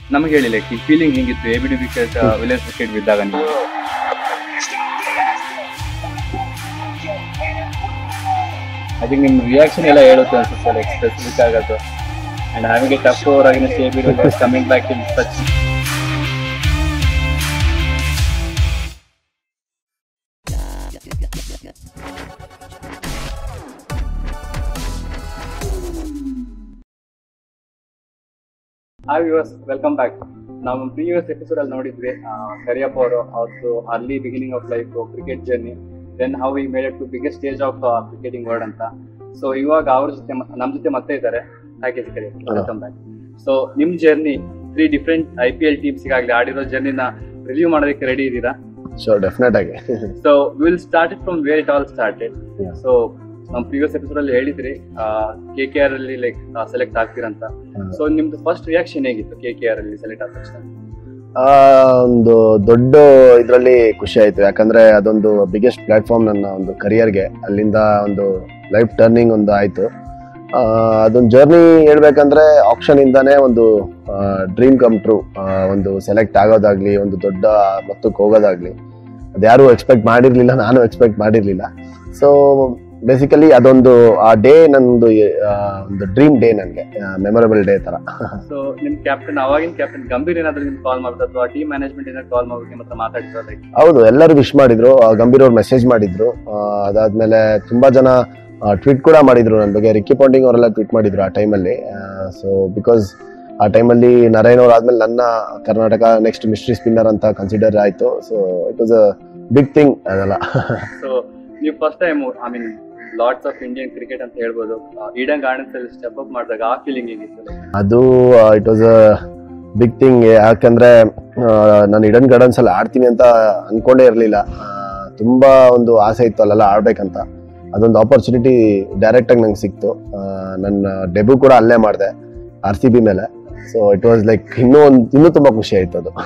ನಮಗೆ ಹೇಳಿ ಲೈಕ್ ಈ ಫೀಲಿಂಗ್ ಹೆಂಗಿತ್ತು A B D wicket Villiers wicket ಬಿದ್ದಾಗ ನೀವು ಐ ಥಿಂಕ್ ನಿಮ್ಮ ರಿಯಾಕ್ಷನ್ ಎಲ್ಲ ಹೇಳುತ್ತೆ ಅನ್ಸುತ್ತೆ ಲೈಕ್ ಸ್ಪೆಸಿಫಿಕ್ ಆಗೋದು and having a tough over against A B D coming back in such hi viewers welcome back ನಾವು ಪ್ರೀವಿಯಸ್ ಎಪಿಸೋಡ್ ಅಲ್ಲಿ ನೋಡಿದ್ವಿ ಆ, ಕರಿಯಪ್ಪ ಅವರು ಅವ್ರದ್ದು early beginning of life cricket journey then how he made to biggest stage of cricketing world ಅಂತ so ಇವಾಗ ಅವ್ರ ಜೊತೆ ಮ- ನಮ್ ಜೊತೆ ಮತ್ತೆ ಇದ್ದಾರೆ ಹಾಗೆ ವೆಲ್ಕಮ್ ಬ್ಯಾಕ್ ಸೊ ನಿಮ್ journey three different I P L teams ಗಾಗ್ಲಿ ಆಡಿರೋ ಜರ್ನಿನ ರಿವ್ಯೂ ಮಾಡೋದಕ್ಕೆ ರೆಡಿ ಇದ್ದೀರಾ ಶೋರ್ ಡೆಫಿನೆಟ್ ಆಗಿ so will start it from where it all started Yeah. So ನಮ್ಮ ಪ್ರೀವಿಯಸ್ ಎಪಿಸೋಡ್ ಅಲ್ಲಿ ಹೇಳಿದ್ರಿ ಕೆ ಕೆ ಆರ್ ಅಲ್ಲಿ ಲೈಕ್ ಸೆಲೆಕ್ಟ್ ಆಗ್ತೀರಂತ ಸೊ ನಿಮ್ದು ಫಸ್ಟ್ ರಿಯಾಕ್ಷನ್ ಹೇಗಿತ್ತು ಕೆ ಕೆ ಆರ್ ಅಲ್ಲಿ ಸೆಲೆಕ್ಟ್ ಆದ ತಕ್ಷಣ ಆ, ಒಂದು ದೊಡ್ಡ ಇದರಲ್ಲಿ ಖುಷಿ ಆಯ್ತು ಯಾಕಂದ್ರೆ ಅದೊಂದು ಬಿಗ್ಗೆಸ್ಟ್ ಪ್ಲಾಟ್ಫಾರ್ಮ್ ನನ್ನ ಒಂದು ಕರಿಯರ್ಗೆ ಅಲ್ಲಿಂದ ಒಂದು ಲೈಫ್ ಟರ್ನಿಂಗ್ ಒಂದು ಆಯ್ತು ಆ, ಅದೊಂದು ಜರ್ನಿ ಹೇಳ್ಬೇಕಂದ್ರೆ ಆಪ್ಷನ್ ಇಂದಾನೇ ಒಂದು ಡ್ರೀಮ್ ಕಮ್ ಟ್ರೂ ಒಂದು ಸೆಲೆಕ್ಟ್ ಆಗೋದಾಗ್ಲಿ ಒಂದು ದೊಡ್ಡ ಮೊತ್ತಕ್ಕೆ ಹೋಗೋದಾಗ್ಲಿ ಅದ್ಯಾರು ಎಕ್ಸ್ಪೆಕ್ಟ್ ಮಾಡಿರ್ಲಿಲ್ಲ ನಾನು ಎಕ್ಸ್ಪೆಕ್ಟ್ ಮಾಡಿರ್ಲಿಲ್ಲ ಸೊ ಬೇಸಿಕಲಿ ಅದೊಂದು ಆ ಡೇ ನಂದು ಆ, ಒಂದು ಡ್ರೀಮ್ ಡೇ ನನಗೆ ಮೆಮೊರಬಲ್ ಡೇ ತರ ಸೊ ನಿಮ್ ಕ್ಯಾಪ್ಟನ್ ಅವಾಗಿನ ಕ್ಯಾಪ್ಟನ್ ಗಂಭೀರ್ ಏನಾದ್ರು ನಿಮ್ಗೆ ಕಾಲ್ ಮಾಡ್ತಾ ಅಥವಾ ಟೀಮ್ ಮ್ಯಾನೇಜ್ಮೆಂಟ್ ಏನಾದ್ರು ಕಾಲ್ ಮಾಡ್ಬಿಟ್ಟು ನಿಮ್ಮ ಹತ್ರ ಮಾತಾಡ್ತಾರೆ ಲೈಕ್ ಹೌದು ಎಲ್ಲರೂ ವಿಶ್ ಮಾಡಿದ್ರು ಆ, ಗಂಭೀರ್ ಅವ್ರು ಮೆಸೇಜ್ ಮಾಡಿದ್ರು ಆ, ಅದಾದ್ಮೇಲೆ ತುಂಬಾ ಜನ ಟ್ವೀಟ್ ಕೂಡ ಮಾಡಿದ್ರು ನನ್ನ ಬಗ್ಗೆ ರಿಕ್ಕಿ ಪಾಂಡಿಂಗ್ ಅವರೆಲ್ಲ ಟ್ವೀಟ್ ಮಾಡಿದ್ರು ಆ ಟೈಮಲ್ಲಿ ಸೊ ಬಿಕಾಸ್ ಆ ಟೈಮಲ್ಲಿ ನರೇನ್ ಅವ್ರು ಆದ್ಮೇಲೆ ನನ್ನ ಕರ್ನಾಟಕ ನೆಕ್ಸ್ಟ್ ಮಿಸ್ಟ್ರಿ ಸ್ಪಿನ್ನರ್ ಅಂತ ಕನ್ಸಿಡರ್ ಆಯ್ತು so it was a big thing ಅದೆಲ್ಲ ಸೊ ನೀವು first time I mean lots of Indian cricket ಅಂತ ಹೇಳ್ಬೋದು ಈಡನ್ ಗಾರ್ಡನ್ಸ್ ಅಲ್ಲಿ ಸ್ಟೆಪ್ ಅಪ್ ಮಾಡಿದಾಗ ಆ ಫೀಲಿಂಗ್ ಹೇಗಿತ್ತು like? ಅದು it was a big thing ಯಾಕಂದ್ರೆ ಆ, ನಾನು ಇಡನ್ ಗಾರ್ಡನ್ಸ್ ಅಲ್ಲಿ ಆಡ್ತೀನಿ ಅಂತ ಅನ್ಕೊಂಡೇ ಇರಲಿಲ್ಲ ತುಂಬಾ ಒಂದು ಆಸೆ ಇತ್ತು ಅಲ್ಲೆಲ್ಲ ಆಡ್ಬೇಕಂತ ಅದೊಂದು ಆಪರ್ಚುನಿಟಿ ಡೈರೆಕ್ಟ್ ಆಗಿ ನಂಗೆ ಸಿಕ್ತು ಆ, ನನ್ನ ಡೆಬ್ಯೂ ಕೂಡ ಅಲ್ಲೇ ಮಾಡಿದೆ ಆರ್ ಸಿ ಬಿ ಮೇಲೆ ಸೊ ಇಟ್ ವಾಸ್ ಲೈಕ್ ಇನ್ನೂ ಒಂದು ಇನ್ನೂ ತುಂಬಾ ಖುಷಿ ಆಯ್ತು ಅದು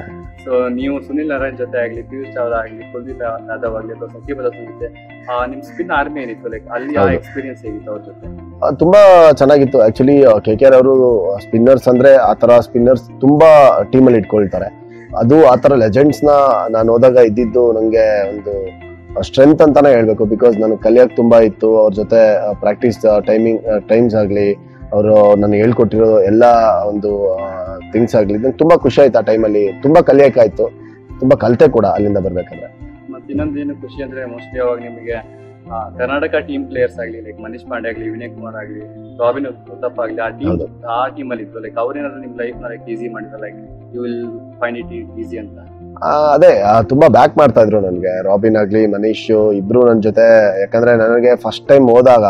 ಸೊ ನೀವು ಸುನಿಲ್ ನಾರಾಯಣ್ ಜೊತೆ ಆಗ್ಲಿ ಪಿಯೂಷ್ ಚಾವ್ಲಾ ಆಗ್ಲಿ ಕುಲ್ದೀಪ್ ಯಾದವ್ ಆಗ್ಲಿ ಅಥವಾ ಸಕೀಬ್ ಅಲ್ ಹಸನ್ ಜೊತೆ ಆ, ನಿಮ್ ಸ್ಪಿನ್ ಆರ್ಮಿ ಏನಿತ್ತು ಲೈಕ್ ಅಲ್ಲಿ ಆ ಹೌದು. ಎಕ್ಸ್ಪೀರಿಯನ್ಸ್ ಹೇಗಿತ್ತು ಅವ್ರ ಜೊತೆ ಆ, ತುಂಬಾ ಚೆನ್ನಾಗಿತ್ತು ಆಕ್ಚುಲಿ ಕೆ ಕೆ ಆರ್ ಅವರು ಸ್ಪಿನ್ನರ್ಸ್ ಅಂದ್ರೆ ಆ ತರ ಸ್ಪಿನ್ನರ್ಸ್ ತುಂಬಾ ಟೀಮಲ್ಲಿ ಇಟ್ಕೊಳ್ತಾರೆ ಅದು ಆ ತರ ಲೆಜೆಂಡ್ಸ್ ನ ನಾನು ಹೋದಾಗ ಇದ್ದಿದ್ದು ನಂಗೆ ಒಂದು ಸ್ಟ್ರೆಂತ್ ಅಂತಾನೆ ಹೇಳ್ಬೇಕು ಬಿಕಾಸ್ ನನಗೆ ಕಲಿಯಕ್ ತುಂಬಾ ಇತ್ತು ಅವ್ರ ಜೊತೆ ಪ್ರಾಕ್ಟೀಸ್ ಟೈಮಿಂಗ್ ಟೈಮ್ಸ್ ಆಗ್ಲಿ ಅವರು ನನಗೆ ಹೇಳ್ಕೊಟ್ಟಿರೋ ಎಲ್ಲ ಒಂದು ಥಿಂಗ್ಸ್ ಆಗ್ಲಿ ನಂಗೆ ತುಂಬಾ ಖುಷಿ ಆಯ್ತು ಆ ಟೈಮಲ್ಲಿ ತುಂಬಾ ಕಲಿಯಕ್ಕಾಯ್ತು ತುಂಬಾ ಕಲಿತೆ ಕೂಡ ಅಲ್ಲಿಂದ ಬರ್ಬೇಕಂದ್ರೆ ಮತ್ತೆ ಇನ್ನೊಂದು ಏನು ಖುಷಿ ಅಂದ್ರೆ ಮೋಸ್ಟ್ಲಿ ಅವಾಗ ನಿಮಗೆ ಆ, ಕರ್ನಾಟಕ ಟೀಮ್ ಪ್ಲೇಯರ್ಸ್ ಆಗ್ಲಿ ಲೈಕ್ ಮನೀಶ್ ಪಾಂಡೆ ಆಗ್ಲಿ ವಿನಯ್ ಕುಮಾರ್ ಆಗ್ಲಿ ರಾಬಿನ್ ಉತ್ತಪ್ಪ ಆಗ್ಲಿ ಆ ಟೀಮ್ ಹೌದು. ಆ ಟೀಮ್ ಅಲ್ಲಿ ಇತ್ತು ಲೈಕ್ ಅವ್ರೇನಾದ್ರು ನಿಮ್ ಲೈಫ್ ನ ಲೈಕ್ ಈಸಿ ಮಾಡಿದ್ರು like you will find it easy ಅಂತ ಆ, ಅದೇ ಆ, ತುಂಬಾ ಬ್ಯಾಕ್ ಮಾಡ್ತಾ ಇದ್ರು ನನಗೆ ರಾಬಿನ್ ಆಗ್ಲಿ ಮನೀಶ್ ಇಬ್ರು ನನ್ನ ಜೊತೆ ಯಾಕಂದ್ರೆ ನನಗೆ ಫಸ್ಟ್ ಟೈಮ್ ಹೋದಾಗ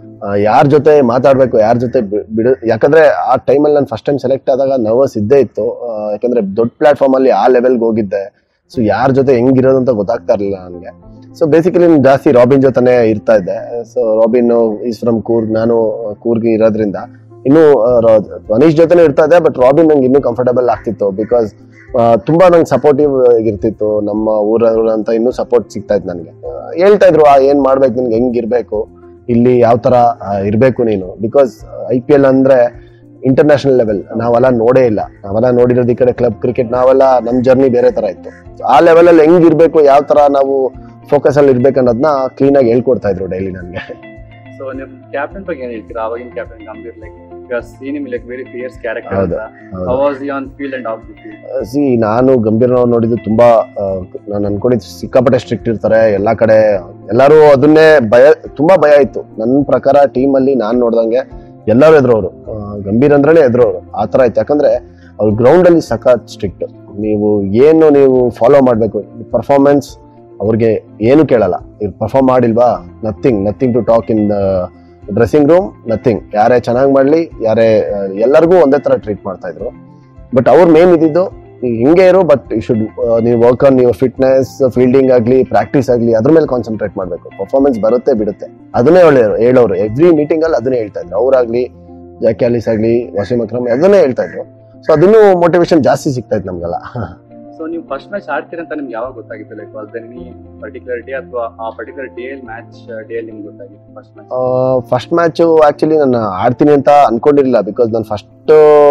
ಯಾರ ಜೊತೆ ಮಾತಾಡ್ಬೇಕು ಯಾರ ಜೊತೆ ಬಿ- ಬಿಡು ಯಾಕಂದ್ರೆ ಆ ಟೈಮಲ್ಲಿ ನಾನು ಫಸ್ಟ್ ಟೈಮ್ ಸೆಲೆಕ್ಟ್ ಆದಾಗ ನರ್ವಸ್ ಇದ್ದೇ ಇತ್ತು ಆ, ಯಾಕಂದ್ರೆ ದೊಡ್ಡ ಪ್ಲಾಟ್ಫಾರ್ಮ್ ಅಲ್ಲಿ ಆ ಲೆವೆಲ್ಗೆ ಹೋಗಿದ್ದೆ ಸೊ ಯಾರ ಜೊತೆ ಹೆಂಗಿರೋದು ಅಂತ ಗೊತ್ತಾಗ್ತಾ ಇರಲಿಲ್ಲ ನನಗೆ ಸೊ ಬೇಸಿಕಲಿ ನಾನು ಜಾಸ್ತಿ ರಾಬಿನ್ ಜೊತೆನೆ ಇರ್ತಾ ಇದ್ದೆ so Robin is from Coorg ನಾನು ಕೂರ್ಗ್ ಇರೋದ್ರಿಂದ ಇನ್ನು ಆ, ರ- ಮನೀಶ್ ಜೊತೆನೇ ಇರ್ತಾ ಇದ್ದೆ ಬಟ್ ರಾಬಿನ್ ನಂಗೆ ಇನ್ನೂ ಕಂಫರ್ಟಬಲ್ ಆಗ್ತಿತ್ತು ಬಿಕಾಸ್ ತುಂಬಾ ನಂಗೆ ಸಪೋರ್ಟಿವ್ ಇರ್ತಿತ್ತು ನಮ್ಮ ಊರವ್ರು ಅಂತ ಇನ್ನೂ ಸಪೋರ್ಟ್ ಸಿಗ್ತಾ ಇತ್ತು ನನಗೆ ಹೇಳ್ತಾ ಇದ್ರು ಆ, ಏನ್ ಮಾಡ್ಬೇಕು ನಿನ್ಗೆ ಹೆಂಗಿರ್ಬೇಕು ಇಲ್ಲಿ ಯಾವ ತರ ಆ, ಇರ್ಬೇಕು ನೀನು ಬಿಕಾಸ್ ಐ ಪಿ ಎಲ್ ಅಂದ್ರೆ ಇಂಟರ್ನ್ಯಾಷನಲ್ ಲೆವೆಲ್ ನಾವೆಲ್ಲ ನೋಡೇ ಇಲ್ಲ ನಾವೆಲ್ಲ ನೋಡಿರೋದು ಈ ಕಡೆ ಕ್ಲಬ್ ಕ್ರಿಕೆಟ್ ನಾವೆಲ್ಲ ನಮ್ ಜರ್ನಿ ಬೇರೆ ತರ ಇತ್ತು ಆ ಲೆವೆಲ್ ಅಲ್ಲಿ ಹೆಂಗಿರ್ಬೇಕು ಯಾವ ತರ ನಾವು ಫೋಕಸ್ ಅಲ್ಲಿ ಇರ್ಬೇಕು ಅನ್ನೋದನ್ನ ಕ್ಲೀನ್ ಆಗಿ ಹೇಳ್ಕೊಡ್ತಾ ಇದ್ರು ಡೈಲಿ ನನಗೆ ಸೊ ನಿಮ್ ಕ್ಯಾಪ್ಟನ್ ಬಗ್ಗೆ ಏನ್ ಹೇಳ್ತೀರಾ ಅವಾಗಿನ captain Gambhir like because seen him like very fierce character ಹೌದು, ಅಂತ ಹೌದು. How was he on field and off the field see ನಾನು ಗಂಭೀರನವ್ರು ನೋಡಿದ್ದು ತುಂಬಾ ನಾನು ಅನ್ಕೊಂಡಿದ್ದು ಸಿಕ್ಕಾಪಟ್ಟೆ ಸ್ಟ್ರಿಕ್ಟ್ ಇರ್ತಾರೆ ಎಲ್ಲಾ ಕಡೆ ಎಲ್ಲರೂ ಅದನ್ನೇ ಭಯ ತುಂಬಾ ಭಯ ಇತ್ತು ನನ್ನ ಪ್ರಕಾರ ಟೀಮ್ ಅಲ್ಲಿ ನಾನ್ ನೋಡ್ದಂಗೆ ಎಲ್ಲರೂ ಎದುರವರು ಗಂಭೀರ್ ಅಂದ್ರೇನೆ ಎದುರವರು ಆ ತರ ಇತ್ತು ಯಾಕಂದ್ರೆ ಅವ್ರ ಗ್ರೌಂಡ್ ಅಲ್ಲಿ ಸಖತ್ ಸ್ಟ್ರಿಕ್ಟ್ ನೀವು ಏನು ನೀವು ಫಾಲೋ ಮಾಡ್ಬೇಕು ಪರ್ಫಾರ್ಮೆನ್ಸ್ ಅವ್ರಿಗೆ ಏನು ಕೇಳಲ್ಲ ಇವ್ರು ಪರ್ಫಾರ್ಮ್ ಮಾಡಿಲ್ವಾ nothing nothing to talk in dressing room nothing ಯಾರೇ ಚೆನ್ನಾಗಿ ಮಾಡ್ಲಿ ಯಾರೇ ಆ, ಎಲ್ಲರಿಗೂ ಒಂದೇ ತರ ಟ್ರೀಟ್ ಮಾಡ್ತಾ ಇದ್ರು ಬಟ್ ಅವ್ರ ಮೇನ್ ಇದ್ದಿದ್ದು ನೀವ್ ಹಿಂಗೆ ಇರು ಬಟ್ ಯು ಶುಡ್ ನೀವು work on your fitness fielding ಆಗಲಿ ಪ್ರಾಕ್ಟೀಸ್ ಆಗಲಿ ಅದ್ರ ಮೇಲೆ ಕಾನ್ಸಂಟ್ರೇಟ್ ಮಾಡಬೇಕು ಪರ್ಫಾರ್ಮೆನ್ಸ್ ಬರುತ್ತೆ ಬಿಡುತ್ತೆ ಅದನ್ನೇ ಹೇಳೋರು ಹೇಳೋರು ಎವ್ರಿ ಮೀಟಿಂಗ್ ಅಲ್ಲಿ ಅದನ್ನೇ ಹೇಳ್ತಾ ಇದ್ರು ಅವ್ರಾಗ್ಲಿ ಜಾಕ್ಯಾಲಿಸ್ ಆಗಲಿ ವಾಸಿಮ್ ಅಕ್ರಮ್ ಅದನ್ನೇ ಹೇಳ್ತಾ ಇದ್ರು ಸೊ ಅದನ್ನು ಮೋಟಿವೇಶನ್ ಜಾಸ್ತಿ ಸಿಗ್ತಾ ಇತ್ತು ನಮ್ಗೆಲ್ಲ ಸೊ ನೀವು ಫಸ್ಟ್ ಮ್ಯಾಚ್ ಆಡ್ತೀರ ಅಂತ ನಿಮ್ಗೆ ಯಾವಾಗ ಗೊತ್ತಾಗಿತ್ತು like was any particular day ಅಥವಾ ಆ ಪರ್ಟಿಕ್ಯುಲರ್ ಡೇ ಮ್ಯಾಚ್ ಡೇ ಅಲ್ಲಿ ನಿಮ್ಗೆ ಗೊತ್ತಾಗಿತ್ತು first match first match actually ನಾನು ಆಡ್ತೀನಿ ಅಂತ ಅನ್ಕೊಂಡಿರ್ಲಿಲ್ಲ ಬಿಕಾಸ್ ನಾನು ಫಸ್ಟ್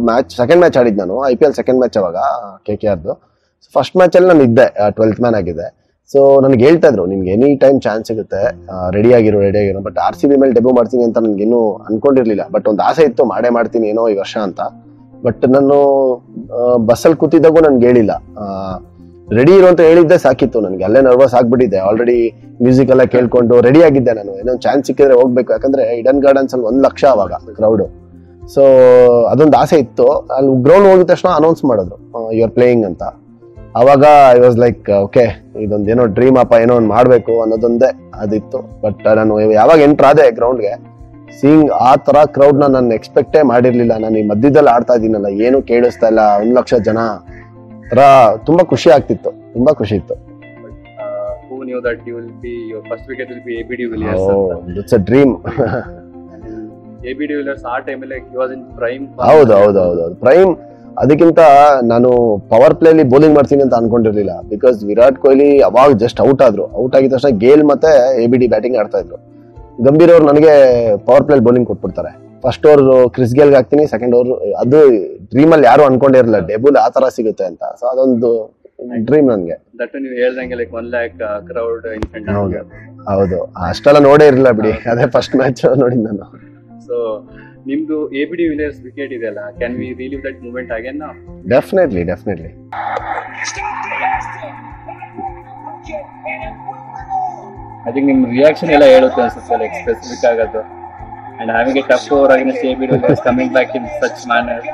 ಮ್ಯಾಚ್ ಸೆಕೆಂಡ್ ಮ್ಯಾಚ್ ಆಡಿದ್ದು ನಾನು I P L second match ಅವಾಗ ಕೆ ಕೆ ಆರ್ದು ಫಸ್ಟ್ ಮ್ಯಾಚಲ್ಲಿ ನಾನು ಇದ್ದೆ ಟ್ವೆಲ್ತ್ ಮ್ಯಾನ್ ಆಗಿದೆ ಸೊ ನನಗೆ ಹೇಳ್ತಾ ಇದ್ರು ನಿನ್ಗೆ ಎನಿ ಟೈಮ್ ಚಾನ್ಸ್ ಸಿಗುತ್ತೆ ರೆಡಿ ಆಗಿರೋ ರೆಡಿ ಆಗಿರೋ ಬಟ್ ಆರ್ ಸಿ ಬಿ ಮೇಲೆ ಡೆಬ್ಯೂ ಮಾಡ್ತೀನಿ ಅಂತ ನನಗೆ ಇನ್ನೂ ಅನ್ಕೊಂಡಿರ್ಲಿಲ್ಲ ಬಟ್ ಒಂದು ಆಸೆ ಇತ್ತು ಮಾಡೇ ಮಾಡ್ತೀನಿ ಏನೋ ಈ ವರ್ಷ ಅಂತ ಬಟ್ ನಾನು ಬಸ್ಸಲ್ಲಿ ಕೂತಿದ್ದಾಗೂ ನನ್ಗೆ ಹೇಳಿಲ್ಲ ರೆಡಿ ಇರು ಅಂತ ಹೇಳಿದ್ದೆ ಸಾಕಿತ್ತು ನನಗೆ ಅಲ್ಲೇ ನರ್ವಸ್ ಆಗ್ಬಿಟ್ಟಿದ್ದೆ ಆಲ್ರೆಡಿ ಮ್ಯೂಸಿಕ್ ಎಲ್ಲ ಕೇಳ್ಕೊಂಡು ರೆಡಿ ಆಗಿದ್ದೆ ನಾನು ಏನೋ ಚಾನ್ಸ್ ಸಿಕ್ಕಿದ್ರೆ ಹೋಗ್ಬೇಕು ಯಾಕಂದ್ರೆ ಇಡನ್ ಗಾರ್ಡನ್ಸ್ ಅಲ್ಲಿ ಒಂದ್ ಲಕ್ಷ ಅವಾಗ ಕ್ರೌಡ್ ಸೊ ಅದೊಂದು ಆಸೆ ಇತ್ತು ಅಲ್ಲಿ ಗ್ರೌಂಡ್ ಹೋಗಿದ ತಕ್ಷಣ ಅನೌನ್ಸ್ ಮಾಡಿದ್ರು ಯು ಆರ್ ಪ್ಲೇಯಿಂಗ್ ಅಂತ ಅವಾಗ ಐ ವಾಸ್ ಲೈಕ್ ಓಕೆ ಇದೊಂದು ಏನೋ ಡ್ರೀಮ್ ಅಪ್ಪ ಏನೋ ಒಂದು ಮಾಡಬೇಕು ಅನ್ನೋದೊಂದೇ ಅದಿತ್ತು ಬಟ್ ನಾನು ಯಾವಾಗ ಎಂಟ್ರ್ ಆದೆ ಗ್ರೌಂಡ್ಗೆ ಸೀಯಿಂಗ್ ಆ ತರ ಕ್ರೌಡ್ ನ ನಾನು ಎಕ್ಸ್ಪೆಕ್ಟೇ ಮಾಡಿರ್ಲಿಲ್ಲ ನಾನು ಈ ಮಧ್ಯದಲ್ಲಿ ಆಡ್ತಾ ಇದ್ದೀನಲ್ಲ ಏನು ಕೇಳಿಸ್ತಾ ಇಲ್ಲ ಒಂದ್ ಲಕ್ಷ ಜನ ತರ ತುಂಬಾ ಖುಷಿ ಆಗ್ತಿತ್ತು ತುಂಬಾ ಖುಷಿ ಇತ್ತು who knew that you will be your first wicket will be A B de Villiers ಅಂತ it's a dream A B de Villiers ಆ ಟೈಮಲ್ಲಿ ಹಿ ವಾಸ್ ಇನ್ ಪ್ರೈಮ್ ಹೌದು ಹೌದು ಹೌದು ಹೌದು ಪ್ರೈಮ್ ಅದಕ್ಕಿಂತ ನಾನು ಪವರ್ ಪ್ಲೇಲಿ ಬೌಲಿಂಗ್ ಮಾಡ್ತೀನಿ ಅಂತ ಅನ್ಕೊಂಡಿರ್ಲಿಲ್ಲ ಬಿಕಾಸ್ ವಿರಾಟ್ ಕೊಹ್ಲಿ ಅವಾಗ ಜಸ್ಟ್ ಔಟ್ ಆದ್ರು ಔಟ್ ಆಗಿದ ತಕ್ಷಣ ಗೇಲ್ ಮತ್ತೆ ಎ ಬಿ ಡಿ ಬ್ಯಾಟಿಂಗ್ ಆಡ್ತಾ ಇದ್ರು ಗಂಭೀರ್ ಅವ್ರು ನನಗೆ ಪವರ್ ಪ್ಲೇಲಿ ಬೌಲಿಂಗ್ ಕೊಟ್ಬಿಡ್ತಾರೆ ಫಸ್ಟ್ ಓವರ್ ಕ್ರಿಸ್ ಗೇಲ್ಗೆ ಹಾಕ್ತೀನಿ ಸೆಕೆಂಡ್ ಓವರ್ ಅದು ಡ್ರೀಮ್ ಅಲ್ಲಿ ಯಾರು ಅನ್ಕೊಂಡಿರಲಿಲ್ಲ ಡೆಬುಲ್ ಆ ತರ ಸಿಗುತ್ತೆ ಅಂತ ಸೊ ಅದೊಂದು ಡ್ರೀಮ್ ನನ್ಗೆ ದಟ್ ನೀವು ಹೇಳ್ದಂಗೆ like one lakh crowd in front ಹೌದು. ಹೌದು ಅಷ್ಟೆಲ್ಲ ನೋಡೇ ಇರಲಿಲ್ಲ ಬಿಡಿ ಅದೇ ಫಸ್ಟ್ ಮ್ಯಾಚ್ ನೋಡಿದ್ ನಾನು ಸೊ ನಿಮ್ದು A B de Villiers wicket ಇದೆಯಲ್ಲ can we relive that moment again ನಾವು ಡೆಫಿನೆಟ್ಲಿ ಡೆಫಿನೆಟ್ಲಿ ಐ ಥಿಂಕ್ ನಿಮ್ ರಿಯಾಕ್ಷನ್ ಎಲ್ಲ ಹೇಳುತ್ತೆ ಅನ್ಸುತ್ತೆ ಲೈಕ್ ಸ್ಪೆಸಿಫಿಕ್ ಆಗೋದು and having a tough over against A B de Villiers coming back in such manner